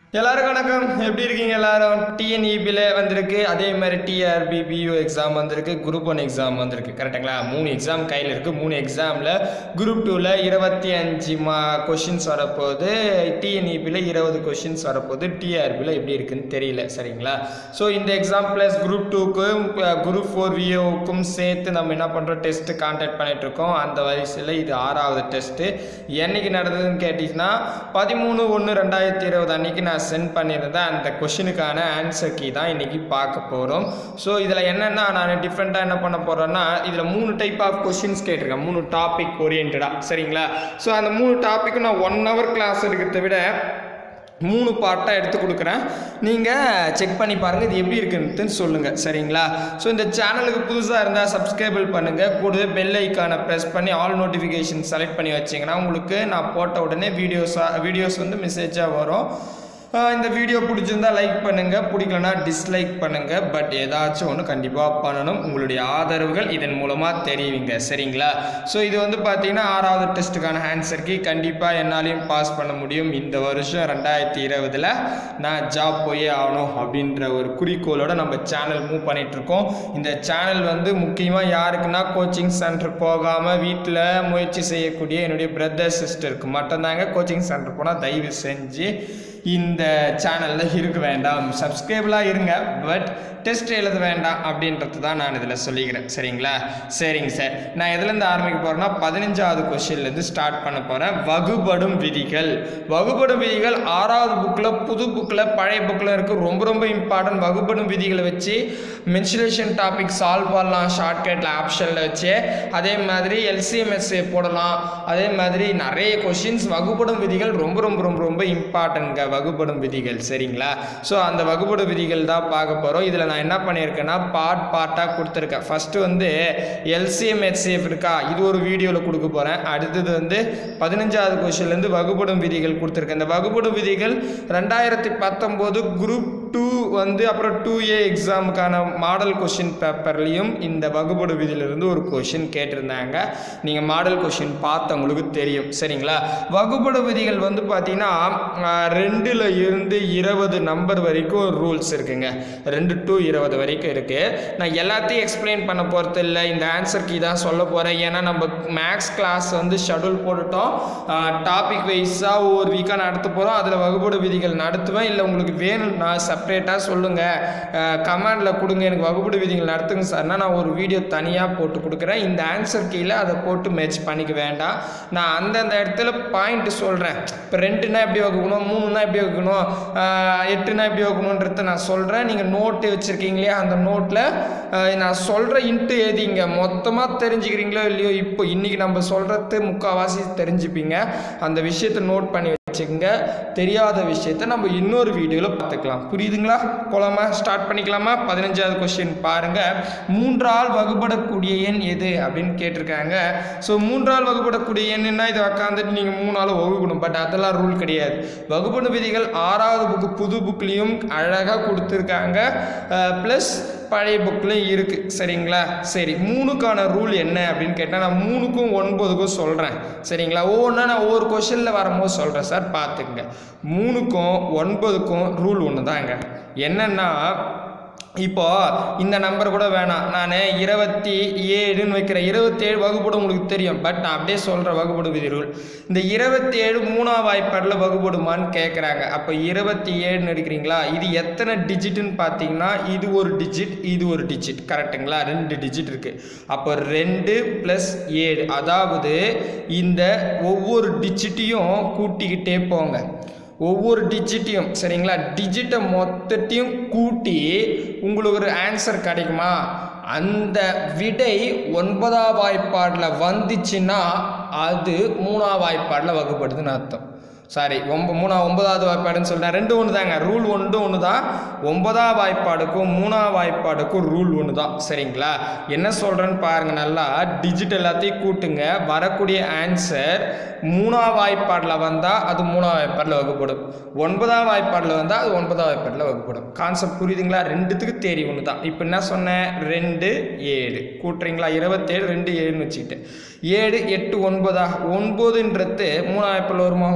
எல்லாருக்கும் வணக்கம் எப்படி இருக்கீங்க எல்லாரும் டிஎன்இபியில் வந்திருக்கு அதே மாதிரி டிஆர்பி பியூ எக்ஸாம் வந்திருக்கு குரூப் ஒன் எக்ஸாம் வந்திருக்கு கரெக்டுங்களா மூணு எக்ஸாம் கையில் இருக்குது மூணு எக்ஸாமில் குரூப் டூவில் இருபத்தி அஞ்சு மா கொஷின்ஸ் வரப்போகுது டிஎன்இபியில் இருபது கொஷின்ஸ் வரப்போகுது டிஆர்பியில் எப்படி இருக்குன்னு தெரியல சரிங்களா ஸோ இந்த எக்ஸாம் ப்ளஸ் குரூப் டூக்கும் குரூப் ஃபோர் விஓவுக்கும் சேர்த்து நம்ம என்ன பண்ணுறோம் டெஸ்ட்டு கான்டாக்ட் பண்ணிகிட்ருக்கோம் அந்த வயசில் இது ஆறாவது டெஸ்ட்டு என்னைக்கு நடந்ததுன்னு கேட்டிங்கன்னா பதிமூணு ஒன்று ரெண்டாயிரத்தி இருபது அன்னைக்கு நான் சென்ட் பண்ணியிருந்தேன் அந்த கொஷினுக்கான ஆன்சர் கீ தான் இன்றைக்கி பார்க்க போகிறோம் ஸோ இதில் என்னென்னா நான் டிஃப்ரெண்ட்டாக என்ன பண்ண போகிறேன்னா இதில் மூணு டைப் ஆஃப் கொஷின்ஸ் கேட்டிருக்கேன் மூணு டாபிக் ஓரியன்டாக சரிங்களா ஸோ அந்த மூணு டாப்பிக்கும் நான் ஒன் ஹவர் கிளாஸ் எடுக்கிறத விட மூணு பார்ட்டாக எடுத்து கொடுக்குறேன் நீங்கள் செக் பண்ணி பாருங்கள் இது எப்படி இருக்குன்னு சொல்லுங்கள் சரிங்களா ஸோ இந்த சேனலுக்கு புதுசாக இருந்தால் சப்ஸ்கிரைபிள் பண்ணுங்கள் கூடவே பெல் ஐக்கானை ப்ரெஸ் பண்ணி ஆல் நோட்டிஃபிகேஷன் செலக்ட் பண்ணி வச்சிங்கன்னா உங்களுக்கு நான் போட்ட உடனே வீடியோஸாக வீடியோஸ் வந்து மெசேஜாக வரும் ஆஹ் இந்த வீடியோ பிடிச்சிருந்தா லைக் பண்ணுங்கள் பிடிக்கலனா டிஸ்லைக் பண்ணுங்கள் பட் ஏதாச்சும் ஒன்று கண்டிப்பாக பண்ணணும் உங்களுடைய ஆதரவுகள் இதன் மூலமாக தெரிவிங்க சரிங்களா ஸோ இது வந்து பார்த்தீங்கன்னா ஆறாவது டெஸ்ட்டுக்கான ஆன்சர் கீ கண்டிப்பாக என்னாலையும் பாஸ் பண்ண முடியும் இந்த வருஷம் ரெண்டாயிரத்தி இருபதில் நான் ஜாப் போயே ஆகணும் அப்படின்ற ஒரு குறிக்கோளோட நம்ம சேனல் மூவ் பண்ணிகிட்ருக்கோம் இந்த சேனல் வந்து முக்கியமாக யாருக்குன்னா கோச்சிங் சென்டர் போகாமல் வீட்டில் முயற்சி செய்யக்கூடிய என்னுடைய பிரதர் சிஸ்டருக்கு மட்டும்தாங்க கோச்சிங் சென்டர் போனால் தயவு செஞ்சு இந்த சேனலில் இருக்க வேண்டாம் சப்ஸ்கிரைபிளாக இருங்க பட் டெஸ்ட் எழுத வேண்டாம் அப்படின்றது தான் நான் இதில் சொல்லிக்கிறேன் சரிங்களா சரிங்க சார் நான் எதுலேருந்து ஆரம்பிக்க போகிறேன்னா பதினஞ்சாவது கொஷின்லேருந்து ஸ்டார்ட் பண்ண போகிறேன் வகுபடும் விதிகள் வகுபடும் விதிகள் ஆறாவது புக்கில் புது புக்கில் பழைய புக்கில் இருக்குது ரொம்ப ரொம்ப இம்பார்ட்டன்ட் வகுபடும் விதிகளை வச்சு மென்சுரேஷன் டாபிக் சால்வ் பண்ணலாம் ஷார்ட்கட்டில் ஆப்ஷனில் வச்சு அதே மாதிரி எல்சிஎம்எஸ்ஏ போடலாம் அதே மாதிரி நிறைய கொஷின்ஸ் வகுப்படும் விதிகள் ரொம்ப ரொம்ப ரொம்ப ரொம்ப இம்பார்ட்டன்ட்ங்க வகுப்படும் விதிகள் சரிங்களா ஸோ அந்த வகுப்படும் விதிகள் தான் பார்க்க போகிறோம் இதில் நான் என்ன பண்ணியிருக்கேன்னா பார்ட் பார்ட்டாக கொடுத்துருக்கேன் ஃபஸ்ட்டு வந்து எல்சிஎம் ஹெச்சிஎஃப் இருக்கா இது ஒரு வீடியோவில் கொடுக்க போகிறேன் அடுத்தது வந்து பதினஞ்சாவது கொஷின்லேருந்து வகுப்படும் விதிகள் கொடுத்துருக்கேன் இந்த வகுப்படும் விதிகள் ரெண்டாயிரத்தி பத்தொம்போது குரூப் டூ வந்து அப்புறம் டூ ஏ எக்ஸாமுக்கான மாடல் கொஷின் பேப்பர்லேயும் இந்த வகுப்படு விதியிலிருந்து ஒரு கொஷின் கேட்டிருந்தாங்க நீங்கள் மாடல் கொஷின் பார்த்தவங்களுக்கு தெரியும் சரிங்களா வகுப்படு விதிகள் வந்து பார்த்தீங்கன்னா ரெண்டில் இருந்து இருபது நம்பர் வரைக்கும் ரூல்ஸ் இருக்குங்க ரெண்டு டு இருபது வரைக்கும் இருக்குது நான் எல்லாத்தையும் எக்ஸ்பிளைன் பண்ண போகிறது இல்லை இந்த ஆன்சர் கீ தான் சொல்ல போகிறேன் ஏன்னா நம்ம மேக்ஸ் கிளாஸ் வந்து ஷெடியூல் போட்டுட்டோம் டாபிக் வைஸாக ஒவ்வொரு வீக்காக நடத்த போகிறோம் அதில் வகுப்படு விதிகள் நடத்துவேன் இல்லை உங்களுக்கு வேணும்னா செப்பரேட்டாக சொல்லுங்கள் கமெண்டில் கொடுங்க எனக்கு வகுப்படு விதிகள் நடத்துங்க சார்னா நான் ஒரு வீடியோ தனியாக போட்டு கொடுக்குறேன் இந்த ஆன்சர் கீழே அதை போட்டு மேட்ச் பண்ணிக்க வேண்டாம் நான் அந்தந்த இடத்துல பாயிண்ட் சொல்கிறேன் இப்போ ரெண்டுனா எப்படி வகுக்கணும் மூணுனா எப்படி வகுக்கணும் எட்டுனா எப்படி வகுக்கணுன்றத நான் சொல்கிறேன் நீங்கள் நோட்டு வச்சுருக்கீங்க இல்லையா அந்த நோட்டில் நான் சொல்கிற இன்ட்டு எழுதிங்க மொத்தமாக தெரிஞ்சுக்கிறீங்களோ இல்லையோ இப்போ இன்றைக்கி நம்ம சொல்கிறது முக்கால்வாசி தெரிஞ்சுப்பீங்க அந்த விஷயத்தை நோட் பண்ணி வச்சுக்கோங்க தெரியாத விஷயத்த நம்ம இன்னொரு வீடியோவில் பார்த்துக்கலாம் புரியுதுங்களா போலாமா ஸ்டார்ட் பண்ணிக்கலாமா பதினஞ்சாவது கொஸ்டின் பாருங்கள் மூன்றால் வகுப்படக்கூடிய எண் எது அப்படின்னு கேட்டிருக்காங்க ஸோ மூன்றால் வகுப்படக்கூடிய எண்ணுன்னா இதை உக்காந்துட்டு நீங்கள் மூணால் வகுக்கணும் பட் அதெல்லாம் ரூல் கிடையாது வகுப்படும் விதிகள் ஆறாவது புக்கு புது புக்லேயும் அழகாக கொடுத்துருக்காங்க ப்ளஸ் பழைய புக்லேயும் இருக்குது சரிங்களா சரி மூணுக்கான ரூல் என்ன அப்படின்னு கேட்டால் நான் மூணுக்கும் ஒன்பதுக்கும் சொல்கிறேன் சரிங்களா ஒவ்வொன்றா நான் ஒவ்வொரு கொஷனில் வரும்போது சொல்கிறேன் சார் பார்த்துக்குங்க மூணுக்கும் ஒன்பதுக்கும் ரூல் ஒன்று தாங்க என்னென்னா இப்போ இந்த நம்பர் கூட வேணாம் நான் இருபத்தி ஏழுன்னு வைக்கிறேன் இருபத்தேழு வகுப்படும் உங்களுக்கு தெரியும் பட் நான் அப்படியே சொல்கிறேன் வகுப்படும் விதி ரூல் இந்த இருபத்தி ஏழு மூணாவது வாய்ப்பாடில் வகுப்படுமான்னு கேட்குறாங்க அப்போ இருபத்தி ஏழுன்னு எடுக்கிறீங்களா இது எத்தனை டிஜிட்டுன்னு பார்த்தீங்கன்னா இது ஒரு டிஜிட் இது ஒரு டிஜிட் கரெக்டுங்களா ரெண்டு டிஜிட் இருக்குது அப்போ ரெண்டு ப்ளஸ் ஏழு அதாவது இந்த ஒவ்வொரு டிஜிட்டையும் கூட்டிக்கிட்டே போங்க ஒவ்வொரு டிஜிட்டையும் சரிங்களா டிஜிட்டை மொத்தத்தையும் கூட்டி உங்களுக்கு ஒரு ஆன்சர் கிடைக்குமா அந்த விடை ஒன்பதாம் வாய்ப்பாடில் வந்துச்சுன்னா அது மூணாம் வாய்ப்பாடில் வகுப்படுதுன்னு அர்த்தம் சாரி ஒம்ப மூணா ஒன்பதாவது வாய்ப்பாடுன்னு சொல்லிட்டேன் ரெண்டு ஒன்று தாங்க ரூல் ஒன்று ஒன்று தான் ஒன்பதாம் வாய்ப்பாடுக்கும் மூணாம் வாய்ப்பாடுக்கும் ரூல் ஒன்று தான் சரிங்களா என்ன சொல்கிறேன்னு பாருங்கள் நல்லா டிஜிட் எல்லாத்தையும் கூட்டுங்க வரக்கூடிய ஆன்சர் மூணாம் வாய்ப்பாடில் வந்தால் அது மூணாம் வாய்ப்பாடில் வகுப்படும் ஒன்பதாம் வாய்ப்பாடில் வந்தால் அது ஒன்பதாம் வாய்ப்பாடில் வகுப்படும் கான்செப்ட் புரியுதுங்களா ரெண்டுத்துக்கு தேரி ஒன்று தான் இப்போ என்ன சொன்னேன் ரெண்டு ஏழு கூட்டுறீங்களா இருபத்தேழு ரெண்டு ஏழுன்னு வச்சுக்கிட்டு ஏழு எட்டு ஒன்பதா ஒன்பதுன்றது மூணாம் வாய்ப்பாடில் வருமா ஒரு மூணு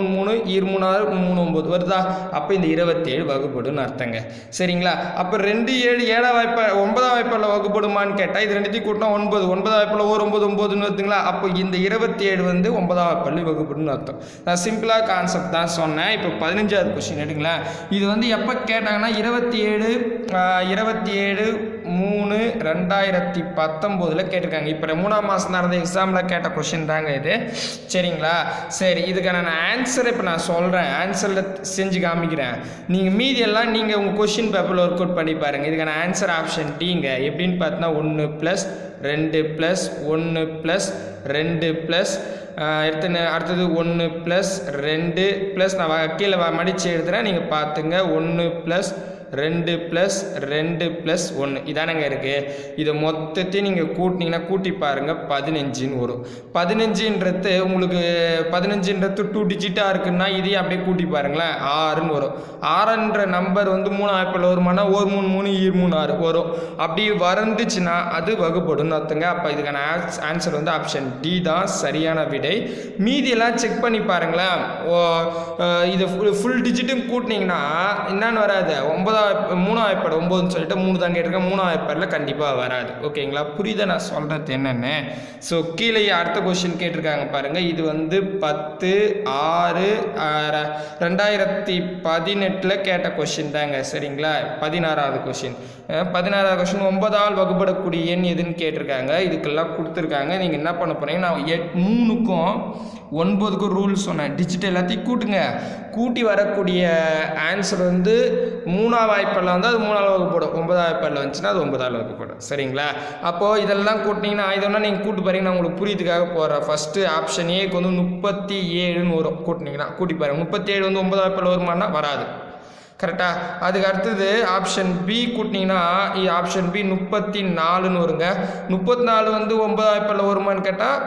மூணு மூணு ஈர் மூணு ஆறு மூணு ஒம்பது வருதா அப்போ இந்த இருபத்தேழு வகுப்படுன்னு அர்த்தங்க சரிங்களா அப்போ ரெண்டு ஏழு ஏழாம் வாய்ப்பா ஒன்பதாம் வாய்ப்பால் வகுப்படுமான்னு கேட்டால் இது ரெண்டுத்தையும் கூட்டினா ஒன்பது ஒன்பதாம் வாய்ப்பால் ஒரு ஒன்பது ஒம்பதுன்னு வருதுங்களா அப்போ இந்த இருபத்தி ஏழு வந்து ஒன்பதாம் வாய்ப்பால் வகுப்படுன்னு அர்த்தம் நான் சிம்பிளாக கான்செப்ட் தான் சொன்னேன் இப்போ பதினஞ்சாவது கொஸ்டின் எடுங்களேன் இது வந்து எப்போ கேட்டாங்கன்னா இருபத்தி ஏழு இருபத்தி ஏழு மூணு ரெண்டாயிரத்தி பத்தொம்போதில் கேட்டிருக்காங்க இப்போ மூணாம் மாதம் நடந்த எக்ஸாமில் கேட்ட கொஷின் தாங்க இது சரிங்களா சரி இதுக்கான நான் ஆன்சர் இப்போ நான் சொல்கிறேன் ஆன்சரில் செஞ்சு காமிக்கிறேன் நீங்கள் மீதி எல்லாம் நீங்கள் உங்கள் கொஷின் பேப்பரில் ஒர்க் அவுட் பண்ணி பாருங்கள் இதுக்கான ஆன்சர் ஆப்ஷன் டீங்க எப்படின்னு பார்த்தீங்கன்னா ஒன்று ப்ளஸ் ரெண்டு ப்ளஸ் ஒன்று ப்ளஸ் ரெண்டு ப்ளஸ் எடுத்து அடுத்தது ஒன்று ப்ளஸ் ரெண்டு ப்ளஸ் நான் வ- கீழே வ- மடித்து எழுதுறேன் நீங்கள் பார்த்துங்க ஒன்று ப்ளஸ் ரெண்டு ப்ளஸ் ரெண்டு ப்ளஸ் ஒன்று இதானங்க இருக்குது இதை மொத்தத்தையும் நீங்கள் கூட்டினீங்கன்னா கூட்டி பாருங்கள் பதினஞ்சுன்னு வரும் பதினஞ்சுன்றது உங்களுக்கு பதினஞ்சுன்றது டூ டிஜிட்டாக இருக்குன்னா இதையும் அப்படியே கூட்டி பாருங்களேன் ஆறுன்னு வரும் ஆறுன்ற நம்பர் வந்து மூணு ஆப்பிள் வருமானா ஒரு மூணு மூணு ஈர் மூணு ஆறு வரும் அப்படி வந்துச்சுன்னா அது வகுப்படும்னு அர்த்தங்க அப்போ இதுக்கான ஆன்சர் வந்து ஆப்ஷன் டி தான் சரியான விடை மீதியெல்லாம் செக் பண்ணி பாருங்களேன் ஓ, அஹ், இது ஃபுல் டிஜிட்டும் கூட்டினீங்கன்னா என்னன்னு வராது ஒன்பதாம் மூணாம் ஐப்பேட் ஒம்போதுன்னு சொல்லிட்டு மூணு தான் கேட்டிருக்கேன் மூணாம் ஐப்பேடில் கண்டிப்பாக வராது ஓகேங்களா புரியுதா நான் சொல்கிறது என்னென்னு ஸோ கீழே அடுத்த கொஷின் கேட்டிருக்காங்க பாருங்கள் இது வந்து பத்து ஆறு ஆஹ், ர- ரெண்டாயிரத்தி பதினெட்டில் கேட்ட கொஷின் தாங்க சரிங்களா பதினாறாவது கொஷின் பதினாறாவது கொஷின் ஒன்பதால் வகுப்படக்கூடிய எண் எதுன்னு கேட்டிருக்காங்க இதுக்கெல்லாம் கொடுத்துருக்காங்க நீங்கள் என்ன பண்ண போறீங்க நான் எட் மூணுக்கும் ஒன்பதுக்கும் ரூல் சொன்னேன் டிஜிட்டல் எல்லாத்தையும் கூட்டுங்க கூட்டி வரக்கூடிய ஆன்சர் வந்து மூணாவது வாய்ப்பில் வந்து அது மூணாவது வகுப்படும் ஒன்பதாவது வாய்ப்பில் வந்துச்சுன்னா அது ஒன்பதாவது வகுப்படும் சரிங்களா அப்போது இதெல்லாம் கூட்டினீங்கன்னா இதெல்லாம் நீங்கள் கூட்டு பாருங்க நான் உங்களுக்கு புரியுதுக்காக போகிறேன் ஃபஸ்ட்டு ஆப்ஷன் ஏக்கு வந்து முப்பத்தி ஏழுன்னு வரும் கூட்டினீங்கன்னா கூட்டி பாருங்க முப்பத்தி ஏழு வந்து ஒன்பதாவது வாய்ப்பில் வருமானா வராது கரெக்டா அதுக்கு அடுத்தது ஆப்ஷன் பி கூட்டினீங்கன்னா ஆப்ஷன் பி முப்பத்தி நாலுன்னு வருங்க முப்பத்தி நாலு வந்து ஒன்பதாம் வாய்ப்பில் வருமான்னு கேட்டால்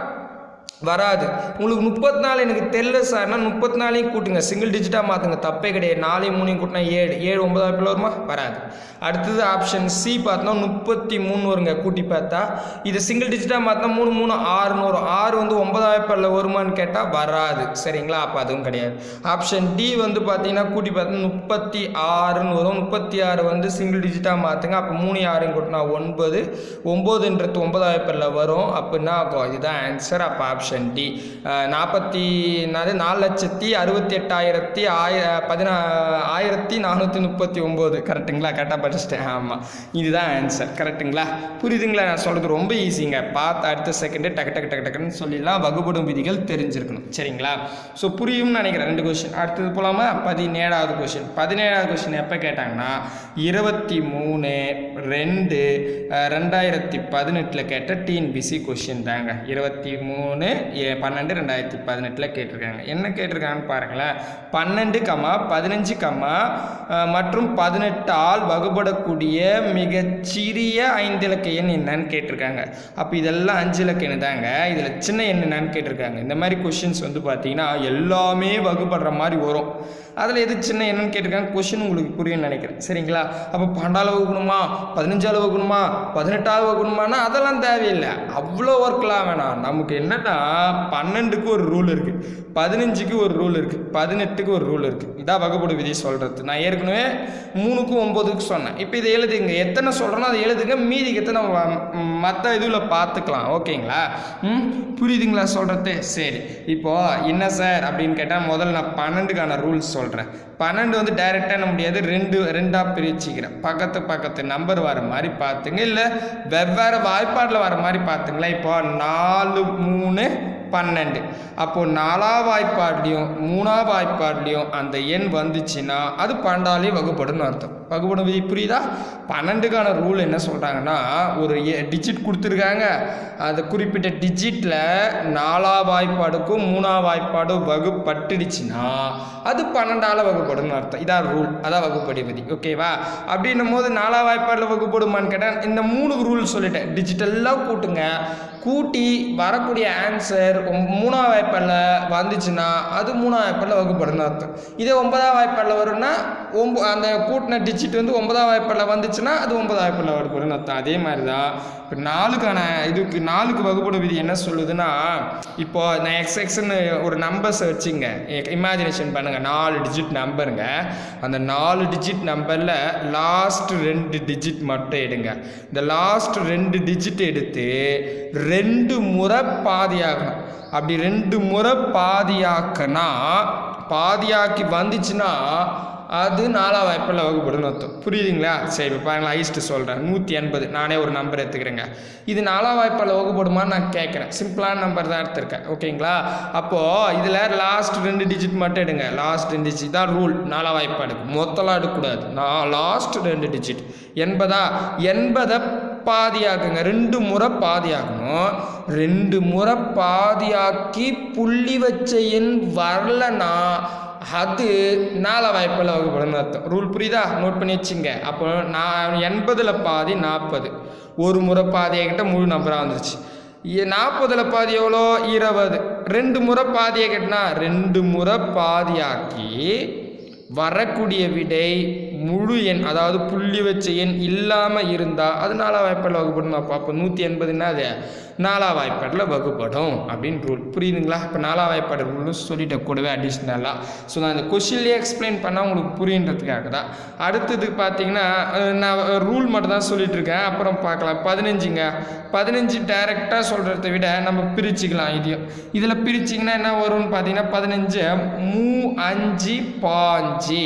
வராது உங்களுக்கு முப்பத்தி நாலு எனக்கு தெரியல சார்னா முப்பத்தி நாலையும் கூட்டுங்க சிங்கிள் டிஜிட்டாக மாற்றுங்க தப்பே கிடையாது நாலையும் மூணையும் கூட்டினா ஏழு ஏழு ஒன்பதாம் பிள்ளை வருமா வராது அடுத்தது ஆப்ஷன் சி பார்த்தோம்னா முப்பத்தி மூணு வருங்க கூட்டி பார்த்தா இது சிங்கிள் டிஜிட்டாக மாற்றினா மூணு மூணு ஆறுன்னு வரும் ஆறு வந்து ஒன்பதாம் பிள்ளை வருமான்னு கேட்டால் வராது சரிங்களா அப்போ அதுவும் கிடையாது ஆப்ஷன் டி வந்து பார்த்தீங்கன்னா கூட்டி பார்த்தா முப்பத்தி ஆறுன்னு வரும் முப்பத்தி ஆறு வந்து சிங்கிள் டிஜிட்டாக மாற்றுங்க அப்போ மூணு ஆறையும் கூட்டினா ஒன்பது ஒம்போதுன்றது ஒன்பதாம் பிள்ளை வரும் அப்போ என்ன ஆகும் இதுதான் ஆன்சர் அப்போ ஆப்ஷன் டி நாற்பத்தி என்னது நாலு லட்சத்தி அறுபத்தி எட்டாயிரத்தி ஆய பதினா ஆயிரத்தி நானூற்றி முப்பத்தி ஒம்பது கரெக்டுங்களா கரெக்டாக படிச்சிட்டேன் ஆமாம் இதுதான் ஆன்சர் கரெக்டுங்களா புரியுதுங்களா நான் சொல்கிறது ரொம்ப ஈஸிங்க பார்த்து அடுத்த செகண்டு டக்கு டக்கு டக்கு டக்குன்னு சொல்லிடலாம் வகுப்படும் விதிகள் தெரிஞ்சிருக்கணும் சரிங்களா ஸோ புரியும்னு நினைக்கிறேன் ரெண்டு கொஷின் அடுத்தது போலாமா பதினேழாவது கொஷின் பதினேழாவது கொஷின் எப்போ கேட்டாங்கன்னா இருபத்தி மூணு ரெண்டு அஹ், ரெண்டாயிரத்தி பதினெட்டில் கேட்ட டிஎன்பிசி கொஷின் தாங்க இருபத்தி மூணு ஏ- பன்னெண்டு ரெண்டாயிரத்தி பதினெட்டில் கேட்டிருக்காங்க என்ன கேட்டிருக்காங்கன்னு பாருங்களேன் பன்னெண்டு கமா பதினஞ்சு கமா அஹ், மற்றும் பதினெட்டால் வகுப்படக்கூடிய மிகச்சிறிய ஐந்து இலக்க எண் என்னன்னு கேட்டிருக்காங்க அப்போ இதெல்லாம் அஞ்சு இலக்க எண் தாங்க இதில் சின்ன எண் என்னன்னு கேட்டிருக்காங்க இந்த மாதிரி கொஷின்ஸ் வந்து பார்த்தீங்கன்னா எல்லாமே வகுப்படுற மாதிரி வரும் அதில் எது சின்ன என்னன்னு கேட்டிருக்காங்க கொஷின் உங்களுக்கு புரியும்னு நினைக்கிறேன் சரிங்களா அப்போ பன்னெண்டாவது வகுக்கணுமா பதினஞ்சாவது வகுக்கணுமா பதினெட்டாவது வகுக்கணுமானா அதெல்லாம் தேவையில்லை அவ்வளோ ஒர்க்லாம் வேணாம் நமக்கு என்னன்னா பன்னெண்டுக்கு ஒரு ரூல் இருக்குது பதினஞ்சுக்கு ஒரு ரூல் இருக்குது பதினெட்டுக்கு ஒரு ரூல் இருக்குது இதான் வகுப்படு விதி சொல்கிறது நான் ஏற்கனவே மூணுக்கும் ஒம்போதுக்கு சொன்னேன் இப்போ இதை எழுதுங்க எத்தனை சொல்கிறேனோ அதை எழுதுங்க மீதிக்கு எத்தனை மற்ற இதில் பார்த்துக்கலாம் ஓகேங்களா ம் புரியுதுங்களா சொல்கிறது சரி இப்போது என்ன சார் அப்படின்னு கேட்டால் முதல்ல நான் பன்னெண்டுக்கான ரூல்ஸ் சொல்கிறேன் பன்னெண்டு வந்து டைரெக்டாக என்ன முடியாது ரெண்டு ரெண்டாக பிரிச்சுக்கிறேன் பக்கத்து பக்கத்து நம்பர் வர மாதிரி பார்த்துங்க இல்லை வெவ்வேறு வாய்ப்பாட்டில் வர மாதிரி பார்த்துங்களேன் இப்போ நாலு மூணு பன்னெண்டு அப்போது நாலாம் வாய்ப்பாட்லேயும் மூணாம் வாய்ப்பாட்லேயும் அந்த எண் வந்துச்சுன்னா அது பன்னெண்டாலே வகுப்படும்னு அர்த்தம் வகுப்படும் விதி புரியுதா பன்னெண்டுக்கான ரூல் என்ன சொல்கிறாங்கன்னா ஒரு டிஜிட் கொடுத்துருக்காங்க அந்த குறிப்பிட்ட டிஜிட்டில் நாலா வாய்ப்பாடுக்கும் மூணா வாய்ப்பாடும் வகுப்பட்டுடுச்சுன்னா அது பன்னெண்டால வகுப்படும்னு அர்த்தம் இதான் ரூல் அதான் வகுப்படி விதி ஓகேவா அப்படின்னும் போது நாலா வாய்ப்பாடில் வகுப்படுமான்னு கேட்டால் இந்த மூணு ரூல் சொல்லிட்டேன் டிஜிட்டலாக கூட்டுங்க கூட்டி வரக்கூடிய ஆன்சர் மூணாவது வாய்ப்பாடில் வந்துச்சுன்னா அது மூணாவது வாய்ப்பாடில் வகுப்படுன்னு அர்த்தம் இதே ஒன்பதாம் வாய்ப்பாடில் வரும்னா ஒம்ப அந்த கூட்டின டிஜிட் வந்து ஒன்பதாம் வாய்ப்பாடில் வந்துச்சுன்னா அது ஒன்பதாம் வாய்ப்பாடில் வகுப்படுன்னு அர்த்தம் அதே மாதிரி தான் இப்போ நாலுக்கான இதுக்கு நாலுக்கு வகுப்படு விதி என்ன சொல்லுதுன்னா இப்போ நான் எக்ஸ் எக்ஸ்ன்னு ஒரு நம்பர்ஸை வச்சுங்க இமேஜினேஷன் பண்ணுங்கள் நாலு டிஜிட் நம்பருங்க அந்த நாலு டிஜிட் நம்பரில் லாஸ்ட் ரெண்டு டிஜிட் மட்டும் எடுங்க இந்த லாஸ்ட் ரெண்டு டிஜிட் எடுத்து ரெண்டு முறை பாதியாகணும் அப்படி ரெண்டு முறை பாதியாக்கனா பாதியாக்கி வந்துச்சுன்னா அது நாலாம் வாய்ப்பில் வகுப்படுன்னு அர்த்தம் புரியுதுங்களா சரி இப்போ பாருங்களா ஐஸ்ட்டு சொல்கிறேன் நூற்றி எண்பது நானே ஒரு நம்பர் எடுத்துக்கிறேங்க இது நாலாம் வாய்ப்பால் வகுப்படுமான்னு நான் கேட்குறேன் சிம்பிளான நம்பர் தான் எடுத்திருக்கேன் ஓகேங்களா அப்போது இதில் லாஸ்ட் ரெண்டு டிஜிட் மட்டும் எடுங்க லாஸ்ட் ரெண்டு டிஜிட் தான் ரூல் நாலாம் வாய்ப்பாடுக்கு மொத்தம்லாம் எடுக்கக்கூடாது நான் லாஸ்ட் ரெண்டு டிஜிட் எண்பதா எண்பதை பாதியாக்குங்க ரெண்டு முறை பாதியாக்கணும் ரெண்டு முறை பாதியாக்கி புள்ளி வச்ச எண் வரலனா அது நாலா வாய்ப்பில் வகுப்படும் அர்த்தம் ரூல் புரியுதா நோட் பண்ணி வச்சுங்க அப்போ நான் எண்பதில் பாதி நாற்பது ஒரு முறை பாதியாக்கிட்ட முழு நம்பராக வந்துருச்சு நாற்பதில் பாதி எவ்வளோ இருபது ரெண்டு முறை பாதியை கட்டினா ரெண்டு முறை பாதியாக்கி வரக்கூடிய விடை முழு எண் அதாவது புள்ளி வச்ச எண் இல்லாமல் இருந்தால் அது நாலா வாய்ப்பாடில் வகுப்படும் அப்போ அப்போ நூற்றி எண்பதுன்னா அது நாலா வாய்ப்பாடில் வகுப்படும் அப்படின்னு ரூல் புரியுதுங்களா இப்போ நாலா வாய்ப்பாடு ரூலும் சொல்லிட்டேன் கூடவே அடிஷ்னலாக ஸோ நான் இந்த கொஷின்லேயே எக்ஸ்பிளைன் பண்ணால் உங்களுக்கு புரியுன்றதுக்காக தான் அடுத்தது பார்த்தீங்கன்னா அஹ், நான் ரூல் மட்டும் தான் சொல்லிட்டு இருக்கேன் அப்புறம் பார்க்கலாம் பதினஞ்சுங்க பதினஞ்சு டைரெக்டாக சொல்கிறத விட நம்ம பிரிச்சுக்கலாம் இதையும் இதில் பிரிச்சிங்கன்னா என்ன வரும்னு பார்த்தீங்கன்னா பதினஞ்சு மூ அஞ்சு பாஞ்சு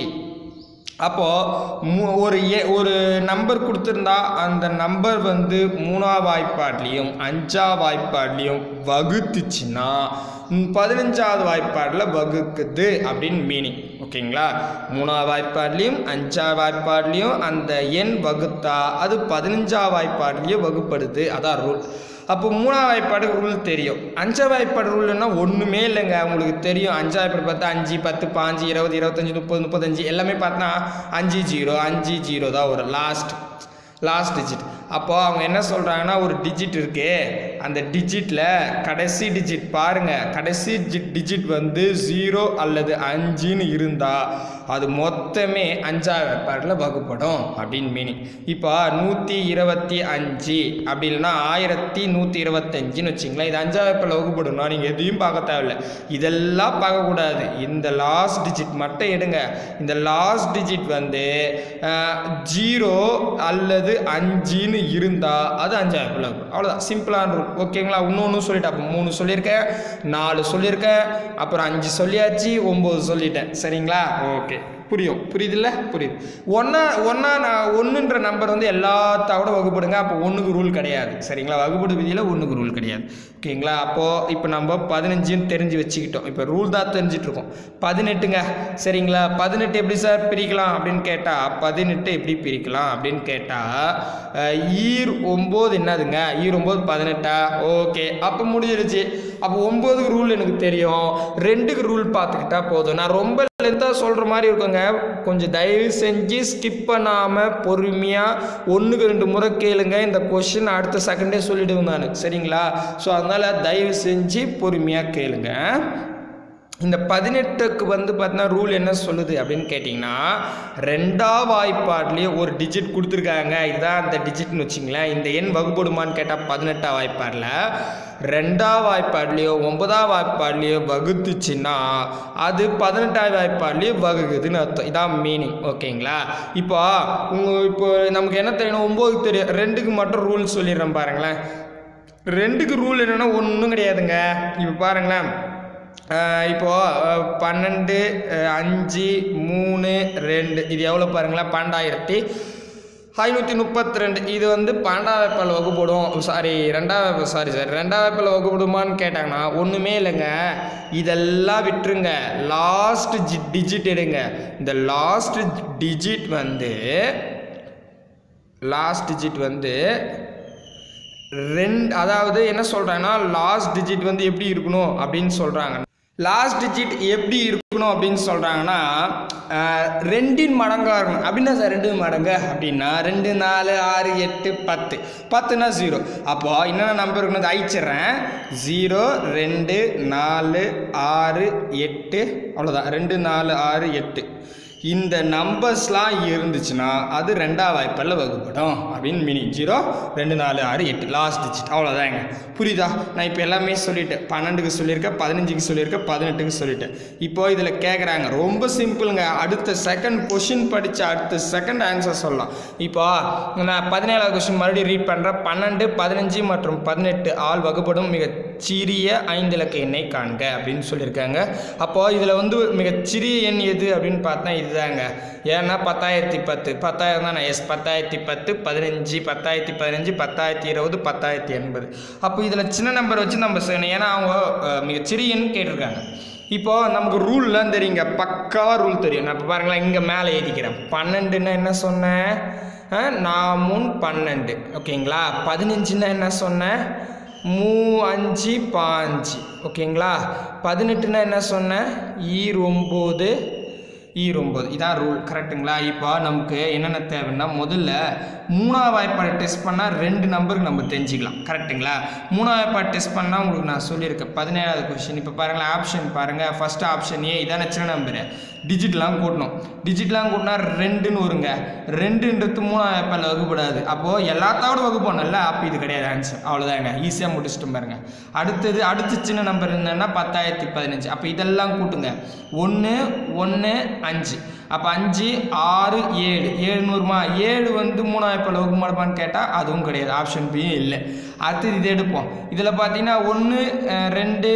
அப்போது மூ ஒரு ஏ ஒரு நம்பர் கொடுத்துருந்தா அந்த நம்பர் வந்து மூணா வாய்ப்பாட்லேயும் அஞ்சா வாய்ப்பாட்லேயும் வகுத்துச்சுன்னா ம், பதினஞ்சாவது வாய்ப்பாடில் வகுக்குது அப்படின்னு மீனிங் ஓகேங்களா மூணாவது வாய்ப்பாட்லேயும் அஞ்சாவது வாய்ப்பாட்லேயும் அந்த எண் வகுத்தா அது பதினஞ்சாவது வாய்ப்பாட்லேயும் வகுப்படுது அதான் ரூல் அப்போ மூணாவது வாய்ப்பாடு ரூல் தெரியும் அஞ்சாவது வாய்ப்பாடு ரூல்னா ஒன்றுமே இல்லைங்க உங்களுக்கு தெரியும் அஞ்சாவது வாய்ப்பாடு பார்த்தா அஞ்சு பத்து பாஞ்சு இருபது இருபத்தஞ்சி முப்பது முப்பத்தஞ்சு எல்லாமே பார்த்தா அஞ்சு ஜீரோ அஞ்சு ஜீரோ தான் ஒரு லாஸ்ட் லாஸ்ட் டிஜிட் அப்போ அவங்க என்ன சொல்கிறாங்கன்னா ஒரு டிஜிட் இருக்கு அந்த டிஜிட்டில் கடைசி டிஜிட் பாருங்கள் கடைசி டிஜிட் வந்து ஜீரோ அல்லது அஞ்சுன்னு இருந்தால் அது மொத்தமே அஞ்சாவது வேப்பாடில் வகுப்படும் அப்படின்னு மீனிங் இப்போ நூற்றி இருபத்தி அஞ்சு அப்படி இல்லைன்னா ஆயிரத்தி நூற்றி இருபத்தஞ்சுன்னு வச்சிங்களேன் இது அஞ்சாவது வேப்பாடில் வகுப்படணும் நீங்கள் எதையும் பார்க்க தேவையில்ல இதெல்லாம் பார்க்கக்கூடாது இந்த லாஸ்ட் டிஜிட் மட்டும் எடுங்க இந்த லாஸ்ட் டிஜிட் வந்து ஜீரோ அல்லது அஞ்சுன்னு இருந்தால் அது அஞ்சாவது வேப்பாடில் வகுப்படும் அவ்வளோதான் சிம்பிளான ரூல் ஓகேங்களா இன்னொன்று சொல்லிட்டேன் அப்போ மூணு சொல்லியிருக்கேன் நாலு சொல்லியிருக்கேன் அப்புறம் அஞ்சு சொல்லியாச்சு ஒம்பது சொல்லிட்டேன் சரிங்களா ஓகே புரியும் புரியுதுல்ல புரியுது ஒன்றா ஒன்றா நான் ஒன்றுன்ற நம்பர் வந்து எல்லாத்தாவோட வகுப்படுங்க அப்போ ஒன்றுக்கு ரூல் கிடையாது சரிங்களா வகுப்படு விதியில் ஒன்றுக்கு ரூல் கிடையாது ஓகேங்களா அப்போது இப்போ நம்ம பதினஞ்சுன்னு தெரிஞ்சு வச்சுக்கிட்டோம் இப்போ ரூல் தான் தெரிஞ்சிட்டு இருக்கோம் பதினெட்டுங்க சரிங்களா பதினெட்டு எப்படி சார் பிரிக்கலாம் அப்படின்னு கேட்டால் பதினெட்டு எப்படி பிரிக்கலாம் அப்படின்னு கேட்டால் ஈர் ஒம்பது என்னதுங்க ஈர் ஒம்பது பதினெட்டா ஓகே அப்போ முடிஞ்சிருச்சு அப்போ ஒம்போதுக்கு ரூல் எனக்கு தெரியும் ரெண்டுக்கு ரூல் பார்த்துக்கிட்டா போதும் நான் ரொம்ப லென்த்தாக சொல்கிற மாதிரி இருக்குங்க கொஞ்சம் தயவு செஞ்சு ஸ்கிப் பண்ணாமல் பொறுமையாக ஒன்றுக்கு ரெண்டு முறை கேளுங்க இந்த கொஷின் அடுத்த செகண்டே சொல்லிடுவேன் நான் சரிங்களா ஸோ அதனால் தயவு செஞ்சு பொறுமையாக கேளுங்க இந்த பதினெட்டுக்கு வந்து பார்த்தீங்கன்னா ரூல் என்ன சொல்லுது அப்படின்னு கேட்டிங்கன்னா ரெண்டாவது வாய்ப்பாட்லேயே ஒரு டிஜிட் கொடுத்துருக்காங்க இதுதான் அந்த டிஜிட்னு வச்சிங்களேன் இந்த எண் வகுப்படுமான்னு கேட்டால் பதினெட்டாம் வாய்ப்பாடில் ரெண்டாவது வாய்ப்பாட்லேயோ ஒன்பதாம் வாய்ப்பாட்லேயோ வகுத்துச்சுன்னா அது பதினெட்டாவது வாய்ப்பாட்லேயோ வகுக்குதுன்னு அர்த்தம் இதான் மீனிங் ஓகேங்களா இப்போ உங்கள் இப்போ நமக்கு என்ன தெரியணும் ஒம்போதுக்கு தெரியும் ரெண்டுக்கு மட்டும் ரூல் சொல்லிடுறேன் பாருங்களேன் ரெண்டுக்கு ரூல் என்னென்னா ஒன்றும் கிடையாதுங்க இப்போ பாருங்களேன் ஆஹ் இப்போ ஆஹ் பன்னெண்டு ஆஹ் அஞ்சு மூணு ரெண்டு இது எவ்வளோ பாருங்களேன் பன்னெண்டாயிரத்தி ஐநூற்றி முப்பத்தி ரெண்டு இது வந்து பன்னெண்டாம் வேப்பால் வகுப்படும் சாரி ரெண்டாம் சாரி சாரி ரெண்டாம் வேப்பால் வகுப்படுமான்னு கேட்டாங்கன்னா ஒன்றுமே இல்லைங்க இதெல்லாம் விட்டுருங்க லாஸ்ட் ஜி டிஜிட் எடுங்க இந்த லாஸ்ட் டிஜிட் வந்து லாஸ்ட் டிஜிட் வந்து ரெண்டு அதாவது என்ன சொல்கிறாங்கன்னா லாஸ்ட் டிஜிட் வந்து எப்படி இருக்கணும் அப்படின்னு சொல்கிறாங்க லாஸ்ட் டிஜிட் எப்படி இருக்கணும் அப்படின்னு சொல்கிறாங்கன்னா ரெண்டின் மடங்காக இருக்கணும் அப்படின்னா சார் ரெண்டு மடங்கு அப்படின்னா ரெண்டு நாலு ஆறு எட்டு பத்து பத்துனா ஜீரோ அப்போ என்னென்ன நம்பர் இருக்கணும் அழிச்சிட்றேன் ஜீரோ ரெண்டு நாலு ஆறு எட்டு அவ்வளோதான் ரெண்டு நாலு ஆறு எட்டு இந்த நம்பர்ஸ்லாம் இருந்துச்சுன்னா அது ரெண்டாவது வாய்ப்பில் வகுப்படும் அப்படின்னு மீனிங் ஜீரோ ரெண்டு நாலு ஆறு எட்டு லாஸ்ட் டிஜிட் அவ்வளோதாங்க புரியுதா நான் இப்போ எல்லாமே சொல்லிட்டேன் பன்னெண்டுக்கு சொல்லியிருக்கேன் பதினஞ்சுக்கு சொல்லியிருக்கேன் பதினெட்டுக்கு சொல்லிட்டேன் இப்போ இதில் கேட்குறாங்க ரொம்ப சிம்பிளுங்க அடுத்த செகண்ட் கொஷின் படித்த அடுத்த செகண்ட் ஆன்சர் சொல்லலாம் இப்போ நான் பதினேழாவது கொஷின் மறுபடியும் ரீட் பண்ணுறேன் பன்னெண்டு பதினஞ்சு மற்றும் பதினெட்டு ஆள் வகுப்படும் மிகச் சிறிய ஐந்து இலக்க எண்ணை காண்க அப்படின்னு சொல்லியிருக்காங்க அப்போது இதில் வந்து மிகச்சிறிய எண் எது அப்படின்னு பார்த்தா இதுதாங்க ஏன்னா பத்தாயிரத்தி பத்து பத்தாயிரம் தான் எஸ் பத்தாயிரத்தி பத்து பதினஞ்சு பத்தாயிரத்தி பதினஞ்சு பத்தாயிரத்தி இருபது பத்தாயிரத்தி எண்பது அப்போ இதில் சின்ன நம்பர் வச்சு நம்ம செய்யணும் ஏன்னா அவங்க அஹ், மிகச்சிறிய எண் கேட்டிருக்காங்க இப்போது நமக்கு ரூல்லாம் தெரியுங்க பக்காவாக ரூல் தெரியும் நான் இப்போ பாருங்களேன் இங்கே மேலே எழுதிக்கிறேன் பன்னெண்டுன்னா என்ன சொன்னேன் ஆ, நாமுன் பன்னெண்டு ஓகேங்களா பதினஞ்சுன்னா என்ன சொன்னேன் மூ அஞ்சு பாஞ்சு ஓகேங்களா பதினெட்டுனா என்ன சொன்னேன் ஈர் ஒம்பது ஈர் ஒம்பது இதான் ரூல் கரெக்ட்டுங்களா இப்போ நமக்கு என்னென்ன தேவைன்னா முதல்ல மூணாவது வாய்ப்பாடு டெஸ்ட் பண்ணால் ரெண்டு நம்பருக்கு நம்ம தெரிஞ்சுக்கலாம் கரெக்ட்டுங்களா மூணாவது வாய்ப்பாடு டெஸ்ட் பண்ணால் உங்களுக்கு நான் சொல்லியிருக்கேன் பதினேழாவது கொஷின் இப்போ பாருங்களேன் ஆப்ஷன் பாருங்கள் ஃபஸ்ட் ஆப்ஷன் ஏ இதான சின்ன நம்பரு டிஜிட்லாம் கூட்டணும் டிஜிட்லாம் கூட்டினா ரெண்டுன்னு வருங்க ரெண்டுன்றது மூணாவது வாய்ப்பால் வகுப்படாது அப்போது எல்லாத்தோட வகுப்போம்ல அப்போ இது கிடையாது ஆன்சர் அவ்வளோதாங்க ஈஸியாக முடிச்சுட்டு பாருங்க அடுத்தது அடுத்த சின்ன நம்பர் என்னன்னா பத்தாயிரத்தி பதினஞ்சு அப்போ இதெல்லாம் கூட்டுங்க ஒன்று ஒன்று அஞ்சு அப்போ அஞ்சு ஆறு ஏழு ஏழுநூறுமா ஏழு வந்து மூணாயிரப்பால் வகுப்பு மாடுமான்னு கேட்டால் அதுவும் கிடையாது ஆப்ஷன் பியும் இல்லை அடுத்தது இது எடுப்போம் இதில் பார்த்தீங்கன்னா ஒன்று ரெண்டு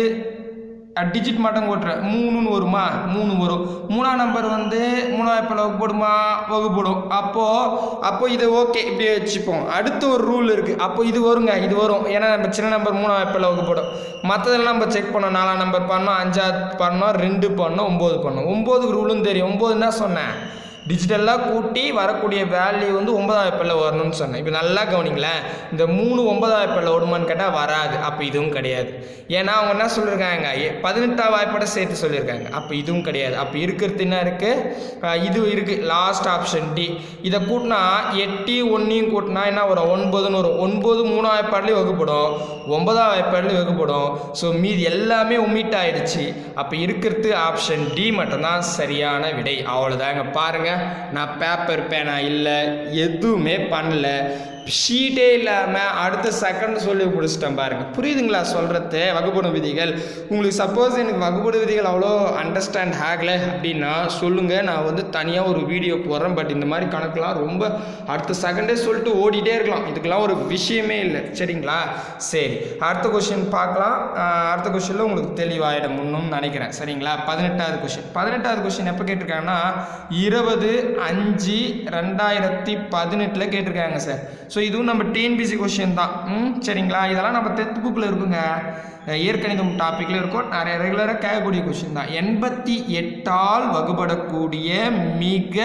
டிஜிட் மட்டும் கூட்டுறேன் மூணுன்னு வருமா மூணு வரும் மூணாம் நம்பர் வந்து மூணாயிரப்பில் வகுப்படுமா வகுப்படும் அப்போது அப்போ இது ஓகே இப்படியே வச்சுப்போம் அடுத்து ஒரு ரூல் இருக்குது அப்போ இது வருங்க இது வரும் ஏன்னா நம்ம சின்ன நம்பர் மூணாயிரப்பில் வகுப்படும் மற்றதெல்லாம் நம்ம செக் பண்ணோம் நாலாம் நம்பர் பண்ணோம் அஞ்சாவது பண்ணோம் ரெண்டு பண்ணோம் ஒம்பது பண்ணோம் ஒம்போதுக்கு ரூலும் தெரியும் ஒம்பது தான் சொன்னேன் டிஜிட்டலாக கூட்டி வரக்கூடிய வேல்யூ வந்து ஒன்பதாயிரம் பேரில் வரணும்னு சொன்னேன் இப்போ நல்லா கவனிங்களேன் இந்த மூணு ஒன்பதாயிரம் பேரில் வருமான்னு கேட்டால் வராது அப்போ இதுவும் கிடையாது ஏன்னா அவங்க என்ன சொல்லியிருக்காங்க எ- பதினெட்டாம் வாய்ப்போட சேர்த்து சொல்லியிருக்காங்க அப்போ இதுவும் கிடையாது அப்போ இருக்கிறது என்ன இருக்குது இது இருக்குது லாஸ்ட் ஆப்ஷன் டி இதை கூட்டினா எட்டையும் ஒன்றையும் கூட்டினா என்ன வரும் ஒன்பதுன்னு வரும் ஒன்பது மூணாம் வாய்ப்பாடுலேயும் வகுப்படும் ஒன்பதாம் வாய்ப்பாடுலேயும் வகுப்படும் ஸோ மீதி எல்லாமே ஒமிட் ஆயிடுச்சு அப்போ இருக்கிறது ஆப்ஷன் டி மட்டும்தான் சரியான விடை அவ்வளோதாங்க பாருங்கள் நான் பேப்பர் பேனா இல்லை எதுவுமே பண்ணல ஷீட்டே இல்லாமல் அடுத்த செகண்ட் சொல்லி முடிச்சிட்டேன் பாருங்க புரியுதுங்களா சொல்கிறது வகுப்படும் விதிகள் உங்களுக்கு சப்போஸ் எனக்கு வகுப்படும் விதிகள் அவ்வளோ அண்டர்ஸ்டாண்ட் ஆகலை அப்படின்னா சொல்லுங்கள் நான் வந்து தனியாக ஒரு வீடியோ போடுறேன் பட் இந்த மாதிரி கணக்கெலாம் ரொம்ப அடுத்த செகண்டே சொல்லிட்டு ஓடிட்டே இருக்கலாம் இதுக்கெல்லாம் ஒரு விஷயமே இல்லை சரிங்களா சரி அடுத்த கொஷின் பார்க்கலாம் ஆஹ் அடுத்த கொஷினில் உங்களுக்கு தெளிவாயிடும் முன்னும் நினைக்கிறேன் சரிங்களா பதினெட்டாவது கொஷின் பதினெட்டாவது கொஷின் எப்போ கேட்டிருக்காங்கன்னா இருபது அஞ்சு ரெண்டாயிரத்தி பதினெட்டில் கேட்டிருக்காங்க சார் ஸோ இதுவும் நம்ம டிஎன்பிசி கொஷின் தான் ம் சரிங்களா இதெல்லாம் நம்ம டென்த் புக்கில் இருக்குங்க அஹ் இயற்கணிதம் டாப்பிக்கில் இருக்கும் நிறைய ரெகுலராக கேட்கக்கூடிய கொஷின் தான் எண்பத்தி எட்டால் வகுபடக்கூடிய மிக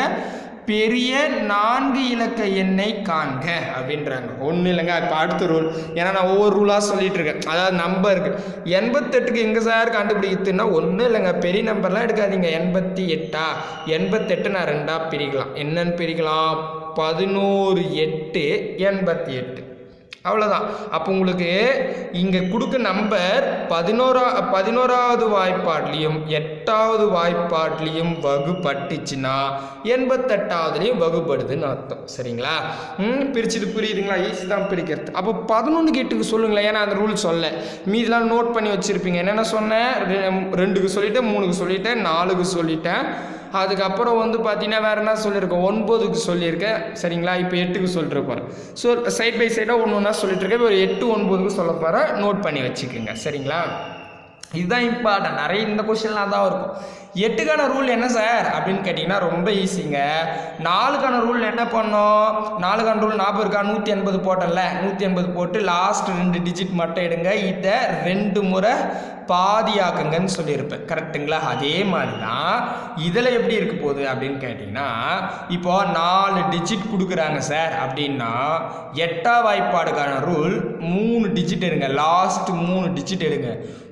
பெரிய நான்கு இலக்க எண்ணை காண்க அப்படின்றாங்க ஒன்றும் இல்லைங்க இப்போ அடுத்த ரூல் ஏன்னா நான் ஒவ்வொரு ரூலாக சொல்லிட்டு இருக்கேன் அதாவது நம்பருக்கு எண்பத்தெட்டுக்கு எங்கே சார் கண்டுபிடிக்கிறதுன்னா ஒன்றும் இல்லைங்க பெரிய நம்பர்லாம் எடுக்காதீங்க எண்பத்தி எட்டா எண்பத்தெட்டு நான் ரெண்டாக பிரிக்கலாம் என்னன்னு பிரிக்கலாம் பதினோரு எட்டு எண்பத்தி எட்டு அவ்வளோதான் அப்போ உங்களுக்கு இங்கே கொடுக்க நம்பர் பதினோரா பதினோராவது வாய்ப்பாட்லேயும் எட்டாவது வாய்ப்பாட்லேயும் வகுப்பட்டுச்சுன்னா எண்பத்தெட்டாவதுலேயும் வகுப்படுதுன்னு அர்த்தம் சரிங்களா ம் பிரிச்சுட்டு புரியுதுங்களா ஈஸி தான் பிரிக்கிறது அப்போ பதினொன்று எட்டுக்கு சொல்லுங்களேன் ஏன்னா அந்த ரூல் சொல்ல மீதெல்லாம் நோட் பண்ணி வச்சுருப்பீங்க என்னென்ன சொன்னேன் ரெ- ரெண்டுக்கு சொல்லிட்டேன் மூணுக்கு சொல்லிட்டேன் நாலுக்கு சொல்லிட்டேன் அதுக்கப்புறம் வந்து பார்த்தீங்கன்னா வேறு என்ன சொல்லியிருக்கேன் ஒன்பதுக்கு சொல்லியிருக்கேன் சரிங்களா இப்போ எட்டுக்கு சொல்லிட்டு போகிறேன் ஸோ சைட் பை சைடாக ஒன்று ஒன்றா சொல்லிட்டு இருக்கேன் இப்போ ஒரு எட்டு ஒன்பதுக்கு சொல்ல போகிறேன் நோட் பண்ணி வச்சுக்கோங்க சரிங்களா இதுதான் இம்பார்ட்டன்ட் நிறைய இந்த கொஷின்லாம் தான் இருக்கும் எட்டுக்கான ரூல் என்ன சார் அப்படின்னு கேட்டிங்கன்னா ரொம்ப ஈஸிங்க நாலுக்கான ரூல் என்ன பண்ணோம் நாலுக்கான ரூல் ஞாபகம் இருக்கா நூற்றி எண்பது போட்டல நூற்றி எண்பது போட்டு லாஸ்ட் ரெண்டு டிஜிட் மட்டும் எடுங்க இதை ரெண்டு முறை பாதியாக்குங்கன்னு சொல்லியிருப்பேன் கரெக்ட்டுங்களா அதே மாதிரி தான் இதில் எப்படி இருக்க போகுது அப்படின்னு கேட்டிங்கன்னா இப்போ நாலு டிஜிட் கொடுக்குறாங்க சார் அப்படின்னா எட்டா வாய்ப்பாடுக்கான ரூல் மூணு டிஜிட் எடுங்க லாஸ்ட் மூணு டிஜிட் எடுங்க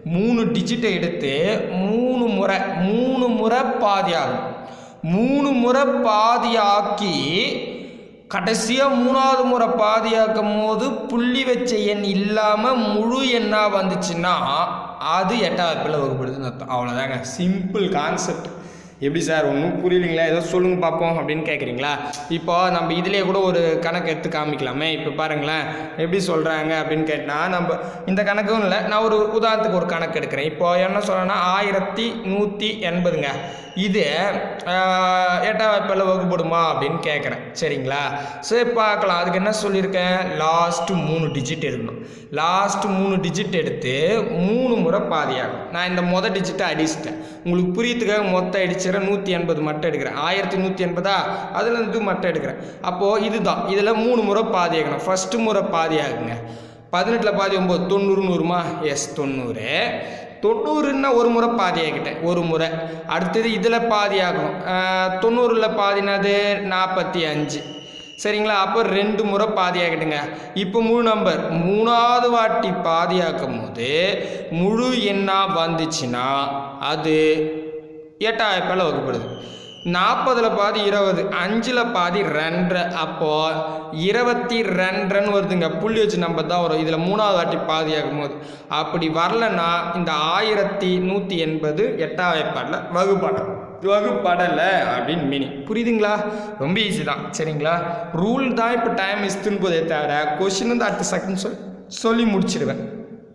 மூணு டிஜிட்டை எடுத்து மூணு முறை மூணு முறை பாதியாகும் மூணு முறை பாதியாக்கி கடைசியாக மூணாவது முறை பாதியாக்கும் போது புள்ளி வச்ச எண் இல்லாமல் முழு எண்ணாக வந்துச்சுன்னா அது எட்டாவது பிள்ளை வகுப்படுதுன்னு அர்த்தம் அவ்வளோதாங்க சிம்பிள் கான்செப்ட் எப்படி சார் ஒன்றும் புரியலைங்களா ஏதோ சொல்லுங்க பார்ப்போம் அப்படின்னு கேட்குறீங்களா இப்போ நம்ம இதிலே கூட ஒரு கணக்கு எடுத்து காமிக்கலாமே இப்போ பாருங்களேன் எப்படி சொல்கிறாங்க அப்படின்னு கேட்டால் நம்ம இந்த கணக்கும் இல்லை நான் ஒரு உதாரணத்துக்கு ஒரு கணக்கு எடுக்கிறேன் இப்போ என்ன சொல்கிறேன்னா ஆயிரத்தி நூற்றி எண்பதுங்க இது ஆஹ், எட்டாம் வாய்ப்பில் வகுப்படுமா அப்படின்னு கேட்குறேன் சரிங்களா சரி பார்க்கலாம் அதுக்கு என்ன சொல்லியிருக்கேன் லாஸ்ட்டு மூணு டிஜிட் எடுக்கணும் லாஸ்ட்டு மூணு டிஜிட் எடுத்து மூணு முறை பாதியாகும் நான் இந்த மொதல் டிஜிட்டை அடிச்சிட்டேன் உங்களுக்கு புரியத்துக்காக மொத்தம் அடிச்சிடறேன் நூற்றி எண்பது மட்டும் எடுக்கிறேன் ஆயிரத்தி நூற்றி எண்பதா அதில் இது மட்டும் எடுக்கிறேன் அப்போது இதுதான் இதில் மூணு முறை பாதி ஆகணும் ஃபஸ்ட்டு முறை பாதி ஆகுங்க பதினெட்டில் பாதி ஒம்பது தொண்ணூறுன்னு வருமா எஸ் தொண்ணூறு தொண்ணூறுன்னா ஒரு முறை பாதி ஆகிட்டேன் ஒரு முறை அடுத்தது இதில் பாதி ஆகணும் தொண்ணூறில் பாதினது நாற்பத்தி அஞ்சு சரிங்களா அப்போ ரெண்டு முறை பாதி ஆகிட்டுங்க இப்போ முழு நம்பர் மூணாவது வாட்டி பாதியாக்கும் போது முழு எண்ணாக வந்துச்சுன்னா அது எட்டாயிரம் பேரில் வகுப்படுது நாற்பதில் பாதி இருபது அஞ்சில் பாதி ரெண்டரை அப்போது இருபத்தி ரெண்டரைன்னு வருதுங்க புள்ளி வச்சு நம்பர் தான் வரும் இதில் மூணாவது வாட்டி பாதி ஆகும்போது அப்படி வரலன்னா இந்த ஆயிரத்தி நூற்றி எண்பது எட்டாவது பாட்டில் வகுப்பாட வகுப்படலை அப்படின்னு மீனிங் புரியுதுங்களா ரொம்ப ஈஸி தான் சரிங்களா ரூல் தான் இப்போ டைம் இஸ்துன்னு போதே தவிர கொஷின் வந்து அடுத்த செகண்ட் சொல் சொல்லி முடிச்சிடுவேன்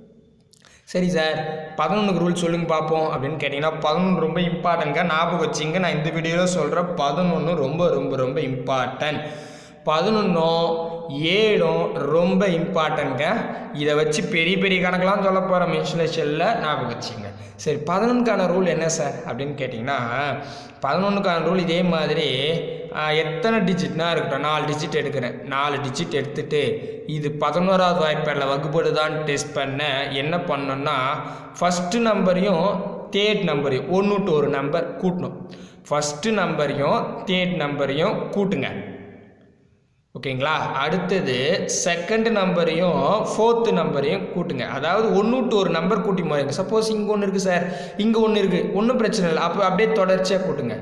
சரி சார் பதினொன்றுக்கு ரூல் சொல்லுங்க பார்ப்போம் அப்படின்னு கேட்டிங்கன்னா பதினொன்று ரொம்ப இம்பார்ட்டன்ட்ங்க ஞாபகம் வச்சிங்க நான் இந்த வீடியோவில் சொல்கிறேன் பதினொன்று ரொம்ப ரொம்ப ரொம்ப இம்பார்ட்டன்ட் பதினொன்றும் ஏழும் ரொம்ப இம்பார்ட்டன்ட்ங்க இதை வச்சு பெரிய பெரிய கணக்கெலாம் சொல்ல போகிற மென்சுலேஷனில் ஞாபகம் வச்சுங்க சரி பதினொன்றுக்கான ரூல் என்ன சார் அப்படின்னு கேட்டிங்கன்னா பதினொன்றுக்கான ரூல் இதே மாதிரி ஆஹ், எத்தனை டிஜிட்னா இருக்கட்டும் நாலு டிஜிட் எடுக்கிறேன் நாலு டிஜிட் எடுத்துட்டு இது பதினோராவது வாய்ப்பாடில் வகுப்படுதான்னு டெஸ்ட் பண்ண என்ன பண்ணணும்னா ஃபஸ்ட்டு நம்பரையும் தேர்ட் நம்பரையும் ஒன்று டு ஒரு நம்பர் கூட்டணும் ஃபஸ்ட்டு நம்பரையும் தேர்ட் நம்பரையும் கூட்டுங்க ஓகேங்களா அடுத்தது செகண்ட் நம்பரையும் ஃபோர்த்து நம்பரையும் கூட்டுங்க அதாவது ஒன்று டு ஒரு நம்பர் கூட்டி போறீங்க சப்போஸ் இங்கே ஒன்று இருக்குது சார் இங்கே ஒன்று இருக்குது ஒன்றும் பிரச்சனை இல்லை அப்போ அப்படியே தொடர்ச்சியாக கூட்டுங்க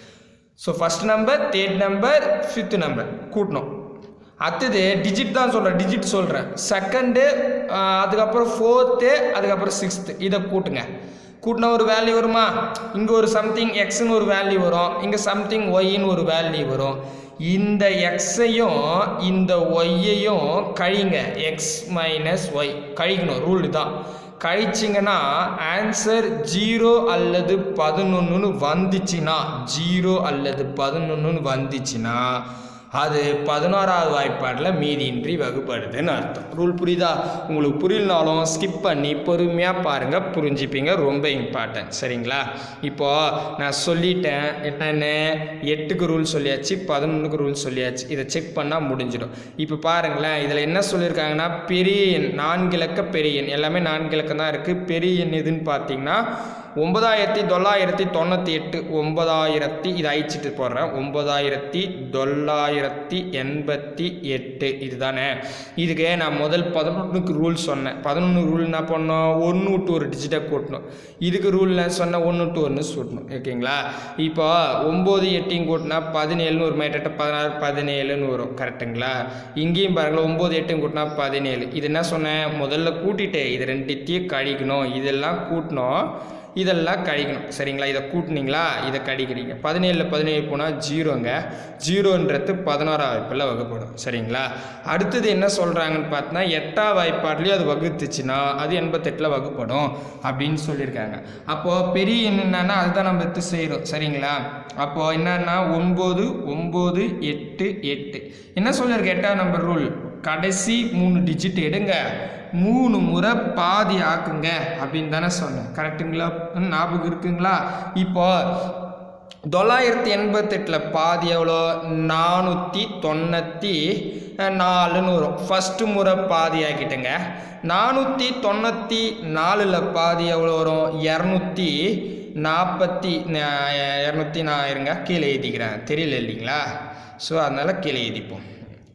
so first number third number fifth number கூட்டணும் அடுத்தது டிஜிட் தான் சொல்கிறேன் டிஜிட் சொல்கிறேன் செகண்டு அதுக்கப்புறம் ஃபோர்த்து அதுக்கப்புறம் சிக்ஸ்த்து இதை கூட்டுங்க கூட்டினா ஒரு வேல்யூ வருமா இங்கே ஒரு சம்திங் எக்ஸ்னு ஒரு வேல்யூ வரும் இங்கே சம்திங் ஒய்ன்னு ஒரு வேல்யூ வரும் இந்த எக்ஸையும் இந்த ஒய்யையும் கழிங்க எக்ஸ் மைனஸ் ஒய் கழிக்கணும் ரூல் தான் கழிச்சிங்கன்னா ஆன்சர் ஜீரோ அல்லது பதினொன்றுன்னு வந்துச்சுன்னா ஜீரோ அல்லது பதினொன்றுன்னு வந்துச்சுன்னா அது பதினோராவது வாய்ப்பாடில் மீதியின்றி வகுப்படுதுன்னு அர்த்தம் ரூல் புரியுதா உங்களுக்கு புரியலனாலும் ஸ்கிப் பண்ணி பொறுமையாக பாருங்கள் புரிஞ்சுப்பீங்க ரொம்ப இம்பார்ட்டன்ட் சரிங்களா இப்போது நான் சொல்லிட்டேன் என்னென்ன எட்டுக்கு ரூல் சொல்லியாச்சு பதினொன்றுக்கு ரூல் சொல்லியாச்சு இதை செக் பண்ணால் முடிஞ்சிடும் இப்போ பாருங்களேன் இதில் என்ன சொல்லியிருக்காங்கன்னா பெரிய எண் நான்கு இலக்க பெரிய எண் எல்லாமே நான்கு இலக்கம் தான் இருக்குது பெரிய எண் எதுன்னு பார்த்தீங்கன்னா ஒன்பதாயிரத்தி தொள்ளாயிரத்தி தொண்ணூற்றி எட்டு ஒன்பதாயிரத்தி இது அழிச்சிட்டு போடுறேன் ஒன்பதாயிரத்தி தொள்ளாயிரத்தி எண்பத்தி எட்டு இதுதானே இதுக்கு நான் முதல் பதினொன்றுக்கு ரூல் சொன்னேன் பதினொன்று ரூல் என்ன பண்ணோம் ஒன்று விட்டு ஒரு டிஜிட்டை கூட்டணும் இதுக்கு ரூல் நான் சொன்னேன் ஒன்று டு ஒன்று கூட்டணும் ஓகேங்களா இப்போ ஒம்பது எட்டையும் கூட்டினா பதினேழுன்னு ஒரு மேட்டை பதினாறு பதினேழுன்னு வரும் கரெக்டுங்களா இங்கேயும் பாருங்களேன் ஒம்பது எட்டையும் கூட்டினா பதினேழு இது என்ன சொன்னேன் முதல்ல கூட்டிட்டு இது ரெண்டுத்தையும் கழிக்கணும் இதெல்லாம் கூட்டணும் இதெல்லாம் கழிக்கணும் சரிங்களா இதை கூட்டினீங்களா இதை கழிக்கிறீங்க பதினேழில் பதினேழு போனால் ஜீரோங்க ஜீரோன்றது பதினோராம் வாய்ப்பில் வகுப்படும் சரிங்களா அடுத்தது என்ன சொல்கிறாங்கன்னு பார்த்தோன்னா எட்டாம் வாய்ப்பாட்லேயும் அது வகுத்துச்சுன்னா அது எண்பத்தெட்டில் வகுப்படும் அப்படின்னு சொல்லியிருக்காங்க அப்போது பெரிய எண் என்னன்னா அதுதான் நம்ம எடுத்து செய்கிறோம் சரிங்களா அப்போது என்னன்னா ஒம்பது ஒம்பது எட்டு எட்டு என்ன சொல்லியிருக்கு எட்டாம் நம்பர் ரூல் கடைசி மூணு டிஜிட் எடுங்க மூணு முறை பாதி ஆக்குங்க அப்படின்னு தானே சொன்னேன் கரெக்டுங்களா ம், ஞாபகம் இருக்குங்களா இப்போ தொள்ளாயிரத்தி எண்பத்தெட்டில் பாதி எவ்வளோ நானூற்றி தொண்ணூற்றி நாலுன்னு வரும் ஃபஸ்ட்டு முறை பாதி ஆக்கிட்டேங்க நானூற்றி தொண்ணூற்றி நாலில் பாதி எவ்வளோ வரும் இரநூத்தி நாற்பத்தி இரநூத்தி நான் இருங்க கீழே எழுதிக்கிறேன் தெரியல இல்லைங்களா ஸோ அதனால் கீழே எழுதிப்போம்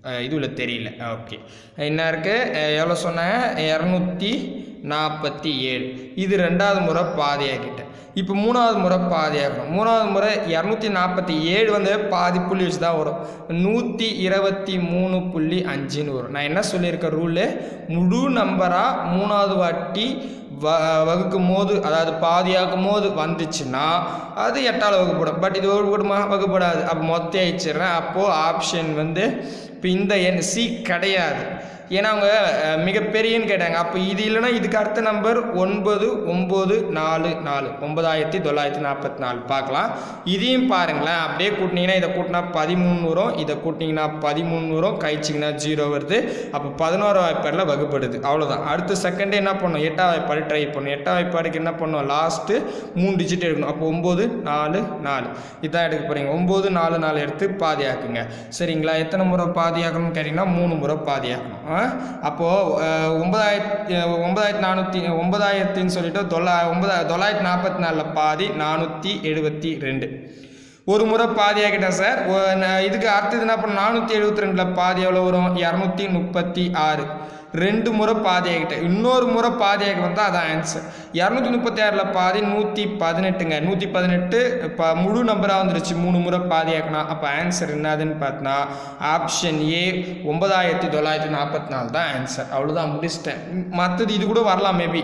இதுவில் தெரியல ஓகே என்ன இருக்குது எவ்வளோ சொன்னேன் இரநூத்தி நாற்பத்தி ஏழு இது ரெண்டாவது முறை பாதியாக்கிட்டேன் இப்போ மூணாவது முறை பாதியாகணும் மூணாவது முறை இரநூத்தி நாற்பத்தி ஏழு வந்து பாதி புள்ளி வச்சு தான் வரும் நூற்றி இருபத்தி மூணு புள்ளி அஞ்சுன்னு வரும் நான் என்ன சொல்லியிருக்கேன் ரூலு முழு நம்பராக மூணாவது வாட்டி வ வகுக்கும் போது அதாவது பாதியாக்கும் போது வந்துச்சுன்னா அது எட்டால் வகுப்படும் பட் இது வகுப்படுமா வகுப்படாது அப்போ மொத்தம் ஆயிடுச்சிடுறேன் அப்போது ஆப்ஷன் வந்து இப்போ இந்த எண் சி கிடையாது ஏன்னா அவங்க அஹ், மிகப்பெரியன்னு கேட்டாங்க அப்போ இது இல்லைன்னா இதுக்கு அடுத்த நம்பர் ஒன்பது ஒம்பது நாலு நாலு ஒன்பதாயிரத்தி தொள்ளாயிரத்தி நாற்பத்தி நாலு பார்க்கலாம் இதையும் பாருங்களேன் அப்படியே கூட்டினீங்கன்னா இதை கூட்டினா பதிமூணு வரும் இதை கூட்டினீங்கன்னா பதிமூணு வரும் கழிச்சிங்கன்னா ஜீரோ வருது அப்போ பதினோரு வாய்ப்பாடில் வகுப்படுது அவ்வளோதான் அடுத்த செகண்டே என்ன பண்ணணும் எட்டாம் வாய்ப்பாடு ட்ரை பண்ணணும் எட்டாம் வாய்ப்பாடுக்கு என்ன பண்ணணும் லாஸ்ட்டு மூணு டிஜிட் எடுக்கணும் அப்போ ஒம்பது நாலு நாலு இதான் எடுக்க போகிறீங்க ஒம்பது நாலு நாலு எடுத்து பாதியாக்குங்க சரிங்களா எத்தனை முறை பாதியாக்கணும்னு கேட்டிங்கன்னா மூணு முறை பாதியாக்கணும் ஆ? அப்போது ஒன்பதாயிரத்தி ஒன்பதாயிரத்தி நானூற்றி ஒன்பதாயிரத்தின்னு சொல்லிட்டு தொள்ளா ஒன்பதா தொள்ளாயிரத்தி நாற்பத்தி நாலில் பாதி நானூற்றி எழுபத்தி ரெண்டு ஒரு முறை பாதி ஆகிட்டேன் சார் ஒ- நான் இதுக்கு அடுத்தது என்ன பண்ண நானூற்றி எழுபத்தி ரெண்டில் பாதி எவ்வளோ வரும் இரநூத்தி முப்பத்தி ஆறு ரெண்டு முறை பாதி ஆகிட்டேன் இன்னொரு முறை பாதி ஆகி வந்தால் அதான் ஆன்சர் இரநூத்தி முப்பத்தி ஆறில் பாதி நூற்றி பதினெட்டுங்க நூற்றி பதினெட்டு இப்போ முழு நம்பராக வந்துருச்சு மூணு முறை பாதி ஆக்கணும் அப்போ ஆன்சர் என்னதுன்னு பார்த்தோன்னா ஆப்ஷன் ஏ ஒன்பதாயிரத்தி தொள்ளாயிரத்தி நாற்பத்தி நாலு தான் ஆன்சர் அவ்வளோதான் முடிச்சிட்டேன் மற்றது இது கூட வரலாம் மேபி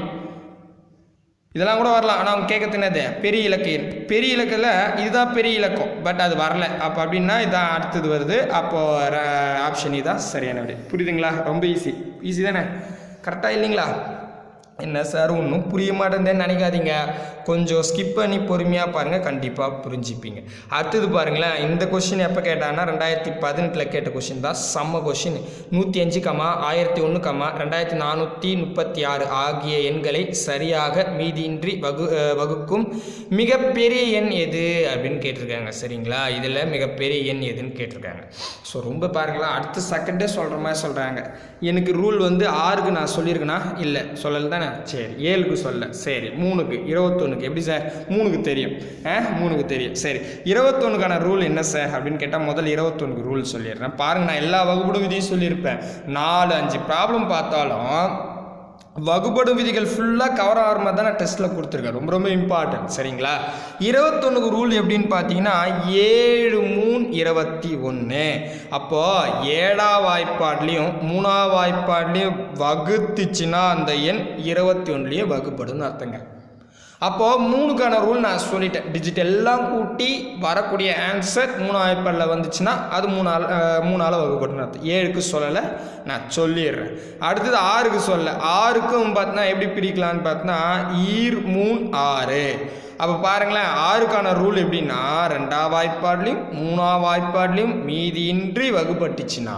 இதெல்லாம் கூட வரலாம் ஆனால் அவங்க கேட்கறது என்னது பெரிய இலக்கு எண் பெரிய இலக்கில் இதுதான் பெரிய இலக்கம் பட் அது வரல அப்போ அப்படின்னா இதான் அடுத்தது வருது அப்போது ஆப்ஷன் இதுதான் சரியான விடை புரியுதுங்களா ரொம்ப ஈஸி ஈஸி தானே கரெக்டாக இல்லைங்களா என்ன சார் ஒன்றும் புரிய மாட்டேங்குதுன்னு நினைக்காதீங்க கொஞ்சம் ஸ்கிப் பண்ணி பொறுமையாக பாருங்கள் கண்டிப்பாக புரிஞ்சுப்பீங்க அடுத்தது பாருங்களேன் இந்த கொஷின் எப்போ கேட்டாங்கன்னா ரெண்டாயிரத்தி பதினெட்டில் கேட்ட கொஷின் தான் செம்ம கொஷின் நூற்றி அஞ்சு கமா ஆயிரத்தி ஒன்று கமா ரெண்டாயிரத்தி நானூற்றி முப்பத்தி ஆறு ஆகிய எண்களை சரியாக மீதியின்றி வகு அஹ், வகுக்கும் மிகப்பெரிய எண் எது அப்படின்னு கேட்டிருக்காங்க சரிங்களா இதில் மிகப்பெரிய எண் எதுன்னு கேட்டிருக்காங்க ஸோ ரொம்ப பாருங்களா அடுத்த செகண்டே சொல்கிற மாதிரி சொல்கிறாங்க எனக்கு ரூல் வந்து ஆறுக்கு நான் சொல்லியிருக்கேனா இல்லை சொல்லலை தானே சரி ஏழுக்கு சொல்ல சரி மூணுக்கு இருபத்தொன்னுக்கு எப்படி சார் மூணுக்கு தெரியும் ஆ மூணுக்கு தெரியும் சரி இருபத்தொன்னுக்கான ரூல் என்ன சார் அப்படின்னு கேட்டால் முதல்ல இருபத்தொன்னுக்கு ரூல் சொல்லிடுறேன் பாருங்க நான் எல்லா வகுப்படும் விதியும் சொல்லியிருப்பேன் நாலு அஞ்சு ப்ராப்ளம் பார்த்தாலும் வகுப்படும் விதிகள் ஃபுல்லாக கவர் ஆகிற மாதிரி தான் நான் டெஸ்ட்டில் கொடுத்துருக்கேன் ரொம்ப ரொம்ப இம்பார்ட்டன்ட் சரிங்களா இருபத்தொன்னுக்கு ரூல் எப்படின்னு பார்த்தீங்கன்னா ஏழு மூணு இருபத்தி ஒன்று அப்போது ஏழா வாய்ப்பாட்லேயும் மூணா வாய்ப்பாட்லேயும் வகுத்துச்சுன்னா அந்த எண் இருபத்தி ஒன்றுலேயே வகுப்படும்னு அர்த்தங்க அப்போது மூணுக்கான ரூல் நான் சொல்லிட்டேன் டிஜிட் எல்லாம் கூட்டி வரக்கூடிய ஆன்சர் மூணு வாய்ப்பாடில் வந்துச்சுன்னா அது மூணால் மூணால் வகுப்படும் அர்த்தம் ஏழுக்கு சொல்லலை நான் சொல்லிடுறேன் அடுத்தது ஆறுக்கு சொல்ல ஆறுக்கும் பார்த்தீங்கன்னா எப்படி பிரிக்கலான்னு பார்த்தீங்கன்னா ஈர் மூணு ஆறு அப்போ பாருங்களேன் ஆறுக்கான ரூல் எப்படின்னா ரெண்டாம் வாய்ப்பாட்லேயும் மூணாம் வாய்ப்பாட்லேயும் மீதியின்றி வகுப்பட்டுச்சுன்னா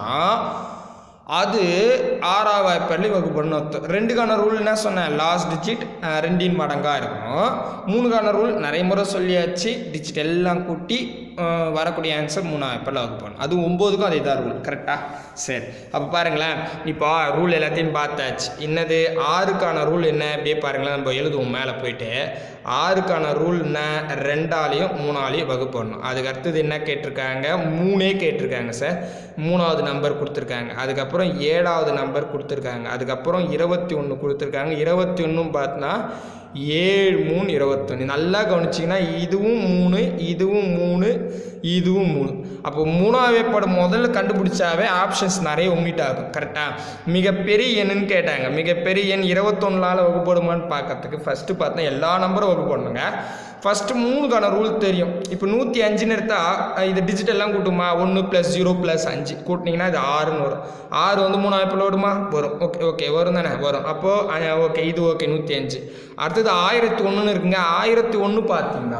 அது ஆறாவது வாய்ப்பாட்லேயும் வகுப்படணும் அர்த்தம் ரெண்டுக்கான ரூல் என்ன சொன்னேன் லாஸ்ட் டிஜிட் ரெண்டின் மடங்காக இருக்கணும் மூணுக்கான ரூல் நிறைய முறை சொல்லியாச்சு டிஜிட் எல்லாம் கூட்டி அஹ், வரக்கூடிய ஆன்சர் மூணு வாய்ப்பாடில் வகுப்படணும் அது ஒம்போதுக்கும் அதே தான் ரூல் கரெக்டாக சரி அப்போ பாருங்களேன் இப்போ ரூல் எல்லாத்தையும் பார்த்தாச்சு என்னது ஆறுக்கான ரூல் என்ன அப்படியே பாருங்களேன் நம்ம எழுதுவோம் மேலே போயிட்டு ஆறுக்கான ரூல் என்ன ரெண்டாலையும் மூணாலையும் வகுப்படணும் அதுக்கு அடுத்தது என்ன கேட்டிருக்காங்க மூணே கேட்டிருக்காங்க சார் மூணாவது நம்பர் கொடுத்துருக்காங்க அதுக்கப்புறம் ஏழாவது நம்பர் கொடுத்துருக்காங்க அதுக்கப்புறம் இருபத்தி ஒன்று கொடுத்துருக்காங்க இருபத்தி ஒன்றும் பார்த்தோன்னா ஏழு மூணு இருபத்தொன்று நல்லா கவனிச்சிங்கன்னா இதுவும் மூணு இதுவும் மூணு இதுவும் மூணு அப்போ மூணாவது படம் முதல்ல கண்டுபிடிச்சாவே ஆப்ஷன்ஸ் நிறைய ஒமிட் ஆகும் கரெக்டாக மிகப்பெரிய எண்ணுன்னு கேட்டாங்க மிகப்பெரிய எண் இருபத்தொன்னால வகுப்படுமான்னு பார்க்கறதுக்கு ஃபஸ்ட்டு பார்த்தா எல்லா நம்பரும் வகுப்படணுங்க ஃபஸ்ட்டு மூணுக்கான ரூல் தெரியும் இப்போ நூற்றி அஞ்சுன்னு எடுத்தால் இது டிஜிட்டல்லாம் கூட்டுமா ஒன்று ப்ளஸ் ஜீரோ ப்ளஸ் அஞ்சு கூட்டினீங்கன்னா இது ஆறுன்னு வரும் ஆறு வந்து மூணு வாய்ப்பில் வருமா வரும் ஓகே ஓகே வரும் தானே வரும் அப்போது ஓகே இது ஓகே நூற்றி அஞ்சு அடுத்தது ஆயிரத்தி ஒன்றுன்னு இருக்குங்க ஆயிரத்தி ஒன்று பார்த்தீங்கன்னா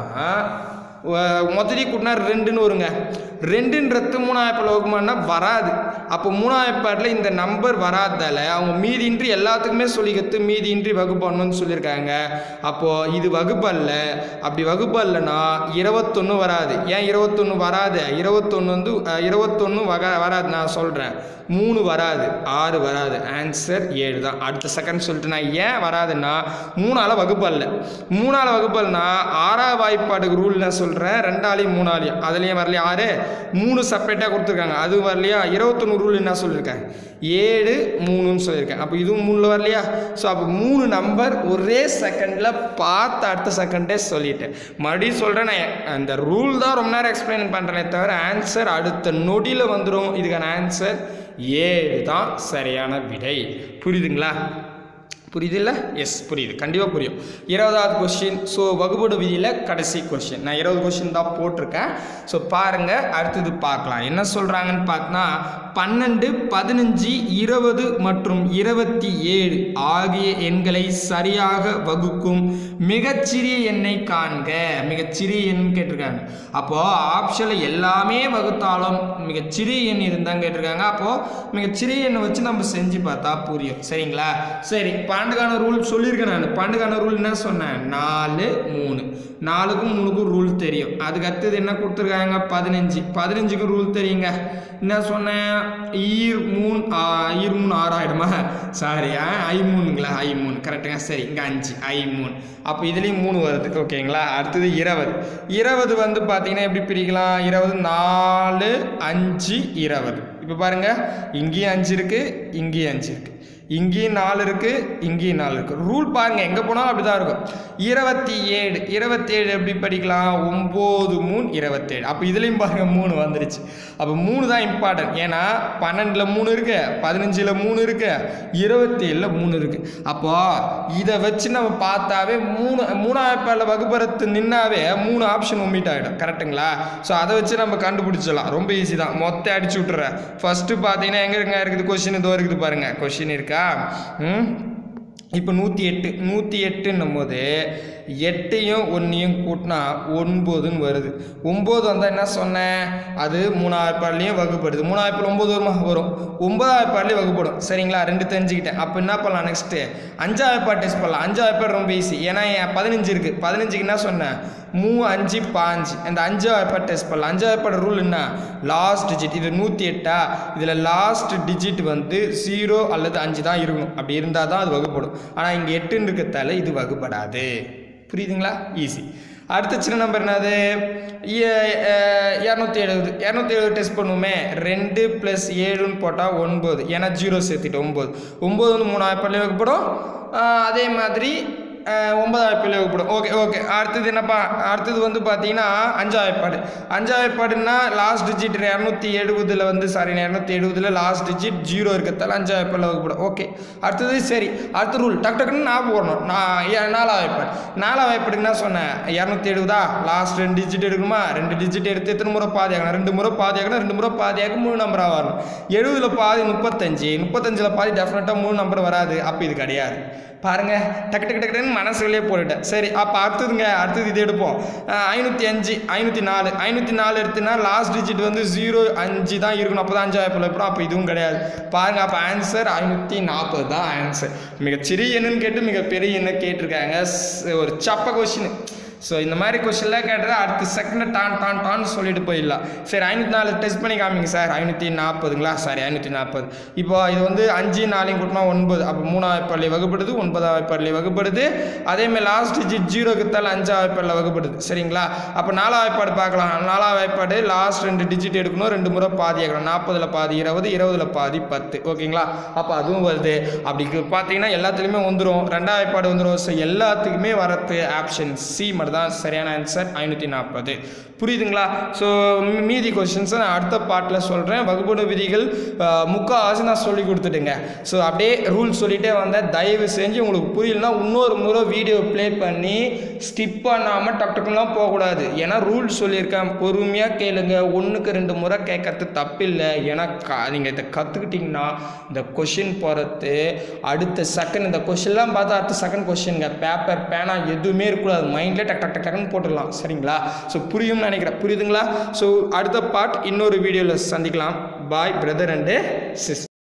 முதலி கூட்டினா ரெண்டுன்னு வருங்க ரெண்டுன்றது மூணாயிரப்பால் வகுமானா வராது அப்போ மூணாயிரப்பாட்டில் இந்த நம்பர் வராதால அவங்க மீதியின்றி எல்லாத்துக்குமே சொல்லிக்கிறது மீதியின்றி வகுப்படணும்னு சொல்லியிருக்காங்க அப்போது இது வகுப்பல்ல அப்படி வகுப்பல்லனா இருபத்தொன்று வராது ஏன் இருபத்தொன்று வராது இருபத்தொன்று வந்து இருபத்தொன்று வக வராது நான் சொல்கிறேன் மூணு வராது ஆறு வராது ஆன்சர் ஏழு தான் அடுத்த செகண்ட் சொல்லிட்டு நான் ஏன் வராதுன்னா மூணால் வகுப்பல்ல மூணால் வகுப்பல்னா ஆறாவது வாய்ப்பாடுக்கு ரூல் நான் சொல்கிறேன் ரெண்டாலையும் மூணாலையும் அதுலேயும் வரலையா ஆறு மூணு செப்பரேட்டாக கொடுத்துருக்காங்க அது வரலையா இருபத்தொன்று மூணு ரூல் என்ன சொல்லியிருக்கேன் ஏழு மூணுன்னு சொல்லியிருக்கேன் அப்போ இதுவும் மூணில் வரலையா ஸோ அப்போ மூணு நம்பர் ஒரே செகண்டில் பார்த்து அடுத்த செகண்டே சொல்லிட்டேன் மறுபடியும் சொல்கிறேன் நான் அந்த ரூல் தான் ரொம்ப நேரம் எக்ஸ்பிளைன் பண்ணுறேனே தவிர ஆன்சர் அடுத்த நொடியில் வந்துடும் இதுக்கான ஆன்சர் ஏழு தான் சரியான விடை புரியுதுங்களா புரியுது இல்லை எஸ் புரியுது கண்டிப்பாக புரியும் இருபதாவது கொஸ்டின் ஸோ வகுப்படு விதியில் கடைசி கொஸ்டின் நான் இருபது கொஸ்டின் தான் போட்டிருக்கேன் ஸோ பாருங்கள் அடுத்தது பார்க்கலாம் என்ன சொல்கிறாங்கன்னு பார்த்தா பன்னெண்டு பதினஞ்சு இருபது மற்றும் இருபத்தி ஏழு ஆகிய எண்களை சரியாக வகுக்கும் மிகச்சிறிய எண்ணை காண்க மிகச்சிறிய எண் கேட்டிருக்காங்க அப்போது ஆப்ஷனில் எல்லாமே வகுத்தாலும் மிகச்சிறிய எண் இருந்தாங்க கேட்டிருக்காங்க அப்போது மிகச்சிறிய எண்ணை வச்சு நம்ம செஞ்சு பார்த்தா புரியும் சரிங்களா சரி பன்னெண்டுக்கான ரூல் சொல்லியிருக்கேன் நான் பன்னெண்டுக்கான ரூல் என்ன சொன்னேன் நாலு மூணு நாலுக்கும் மூணுக்கும் ரூல் தெரியும் அதுக்கு அடுத்தது என்ன கொடுத்துருக்காங்க பதினஞ்சு பதினஞ்சுக்கும் ரூல் தெரியுங்க என்ன சொன்னேன் ஈர் மூணு ஆ, ஈர் மூணு ஆறாயிடுமா சாரி ஐ மூணுங்களா ஐ மூணு கரெக்டுங்க சரி இங்கே அஞ்சு ஐ மூணு அப்போ இதுலேயும் மூணு வருது ஓகேங்களா அடுத்தது இருபது இருபது வந்து பார்த்தீங்கன்னா எப்படி பிரிக்கலாம் இருபது நாலு அஞ்சு இருபது இப்போ பாருங்கள் இங்கேயும் அஞ்சு இருக்குது இங்கேயும் அஞ்சு இருக்குது இங்கேயும் நாலு இருக்குது இங்கேயும் நாலு இருக்குது ரூல் பாருங்கள் எங்கே போனாலும் அப்படி தான் இருக்கும் இருபத்தி ஏழு இருபத்தேழு எப்படி படிக்கலாம் ஒம்பது மூணு இருபத்தேழு அப்போ இதுலேயும் பாருங்கள் மூணு வந்துருச்சு அப்போ மூணு தான் இம்பார்ட்டன்ட் ஏன்னா பன்னெண்டில் மூணு இருக்கு பதினஞ்சில் மூணு இருக்கு இருபத்தேழில் மூணு இருக்குது அப்போது இதை வச்சு நம்ம பார்த்தாவே மூணு மூணாவது பேரில் வகுப்பறத்து நின்னாவே மூணு ஆப்ஷன் ஒமிட் ஆகிடும் கரெக்ட்டுங்களா ஸோ அதை வச்சு நம்ம கண்டுபிடிச்சிடலாம் ரொம்ப ஈஸி தான் மொத்தம் அடிச்சு விட்டுறேன் ஃபஸ்ட்டு பார்த்தீங்கன்னா எங்கே இருங்க இருக்குது கொஷின் இதோ இருக்குது பாருங்கள் கொஷின் இருக்கா ம் இப்போ நூற்றி எட்டு நூற்றி எட்டுன்னும் போது எட்டையும் ஒன்றையும் கூட்டினா ஒன்பதுன்னு வருது ஒம்பது வந்தால் என்ன சொன்னேன் அது மூணாவது பாடலையும் வகுப்படுது மூணாவது பாடல் ஒம்பது வருமா வரும் ஒன்பதாவது பாடலையும் வகுப்படும் சரிங்களா ரெண்டு தெரிஞ்சுக்கிட்டேன் அப்போ என்ன பண்ணலாம் நெக்ஸ்ட்டு அஞ்சாவது பாட் டெஸ்ட் பண்ணலாம் அஞ்சாவது பாட் ரொம்ப ஈஸி ஏன்னா என் பதினஞ்சு இருக்குது பதினஞ்சுக்கு என்ன சொன்னேன் மூ அஞ்சு பாஞ்சு அந்த அஞ்சாவது பாட் டெஸ்ட் பண்ணலாம் அஞ்சாவது பாட் ரூல் என்ன லாஸ்ட் டிஜிட் இது நூற்றி எட்டா இதில் லாஸ்ட் டிஜிட் வந்து ஜீரோ அல்லது அஞ்சு தான் இருக்கணும் அப்படி இருந்தால் தான் அது வகுப்படும் ஆனால் இங்கே எட்டுன்னு இருக்கிறதால இது வகுப்படாது புரியுதுங்களா ஈஸி அடுத்த சின்ன நம்பர் என்னது இரநூத்தி எழுபது இரநூத்தி எழுபது டெஸ்ட் பண்ணுவோமே ரெண்டு ப்ளஸ் ஏழுன்னு போட்டால் ஒன்பது ஏன்னா ஜீரோ சேர்த்துட்டு ஒம்பது ஒம்பது வந்து மூணாவது பள்ளி வைக்கப்படும் ஆஹ் அதே மாதிரி ஆஹ் ஒன்பதாவது பள்ளி வைக்கப்படும் ஓகே ஓகே அடுத்தது என்னப்பா அடுத்தது வந்து பார்த்தீங்கன்னா அஞ்சாவது பாடு அஞ்சாவது பாடுன்னா லாஸ்ட் டிஜிட் இரநூத்தி எழுபதில் வந்து சாரி இரநூத்தி எழுபதில் லாஸ்ட் டிஜிட் ஜீரோ இருக்கிறதால அஞ்சாவது பாடில் வைக்கப்படும் ஓகே அடுத்தது சரி அடுத்த ரூல் டக்கு டக்குன்னு ஞாபகம் போடணும் நான் ஏ- நாலாவது பாடு நாலாவது பாடுக்கு என்ன சொன்னேன் இரநூத்தி எழுபதா லாஸ்ட் ரெண்டு டிஜிட் எடுக்கணுமா ரெண்டு டிஜிட் எடுத்து எத்தனை முறை பாதி ஆகணும் ரெண்டு முறை பாதி ஆகணும் ரெண்டு முறை பாதி ஆக மூணு நம்பராக வரணும் எழுபதில் பாதி முப்பத்தஞ்சு முப்பத்தஞ்சில் பாதி டெஃபினட்டாக மூணு நம்பர் வராது அப்போ இது கிடையாது பாருங்க டக்கு டக்கு டக்குன்னு மனசுலேயே போட்டுட்டேன் சரி அப்போ அடுத்ததுங்க அடுத்தது இது எடுப்போம் ஐநூற்றி அஞ்சு ஐநூற்றி நாலு ஐநூற்றி நாலு எடுத்துனா லாஸ்ட் டிஜிட் வந்து ஜீரோ அஞ்சு தான் இருக்கணும் அப்போ தான் அஞ்சாவது போல எப்போ அப்போ இதுவும் கிடையாது பாருங்க அப்போ ஆன்சர் ஐநூற்றி நாற்பது தான் ஆன்சர் மிகச்சிறிய எண்ணுன்னு கேட்டு மிகப்பெரிய எண்ணை கேட்டிருக்காங்க ஸ்- ஒரு சப்ப கொஷின் ஸோ இந்த மாதிரி கொஷின்லாம் கேட்டால் அடுத்த செகண்ட் டான் டான் டான் சொல்லிட்டு போயிடலாம் சரி ஐநூற்றி நாலு டெஸ்ட் பண்ணி காமிங்க சார் ஐநூற்றி நாற்பதுங்களா சாரி ஐநூற்றி நாற்பது இப்போ இது வந்து அஞ்சு நாலையும் கூட்டினா ஒன்பது அப்போ மூணாவது பள்ளி வகுப்படுது ஒன்பதாவது பள்ளி வகுப்படுது அதேமாதிரி லாஸ்ட் டிஜிட் ஜீரோ கித்தால அஞ்சாவது பள்ளி வகுப்படுது சரிங்களா அப்போ நாலாவது பாடு பார்க்கலாம் நாலாவது பாடு லாஸ்ட் ரெண்டு டிஜிட் எடுக்கணும் ரெண்டு முறை பாதி ஆகணும் நாற்பதில் பாதி இருபது இருபதுல பாதி பத்து ஓகேங்களா அப்போ அதுவும் வருது அப்படி பார்த்தீங்கன்னா எல்லாத்துலேயுமே வந்துடும் ரெண்டாவது பாடு வந்துடும் ஸோ எல்லாத்துக்குமே வரது ஆப்ஷன் சி மட்டும் தான் சரியான ஆன்சர் ஐநூற்றி நாற்பது புரியுதுங்களா ஸோ மீதி கொஷின்ஸை நான் அடுத்த பாட்டில் சொல்கிறேன் வகுப்படு விதிகள் அஹ், முக்கால்வாசி நான் சொல்லி கொடுத்துட்டுங்க ஸோ அப்படியே ரூல் சொல்லிட்டே வந்தேன் தயவு செஞ்சு உங்களுக்கு புரியலனா இன்னொரு முறை வீடியோ ப்ளே பண்ணி ஸ்கிப் பண்ணாமல் டக் டக்குலாம் போகக்கூடாது ஏன்னா ரூல் சொல்லியிருக்கேன் பொறுமையாக கேளுங்க ஒன்றுக்கு ரெண்டு முறை கேட்கறது தப்பில்லை ஏன்னா க நீங்கள் இதை கற்றுக்கிட்டிங்கன்னா இந்த கொஷின் போகிறது அடுத்த செகண்ட் இந்த கொஷின்லாம் பார்த்தா அடுத்த செகண்ட் கொஷின்ங்க பேப்பர் பேனா எதுவுமே இருக்கக்கூடாது மைண்ட்லேயே டக் டக் டக் டக்குன்னு போட்டுடலாம் சரிங்களா ஸோ புரியும்னு நினைக்கிறேன் புரியுதுங்களா ஸோ அடுத்த பார்ட் இன்னொரு வீடியோவில் சந்திக்கலாம் பாய் பிரதர் அண்டு சிஸ்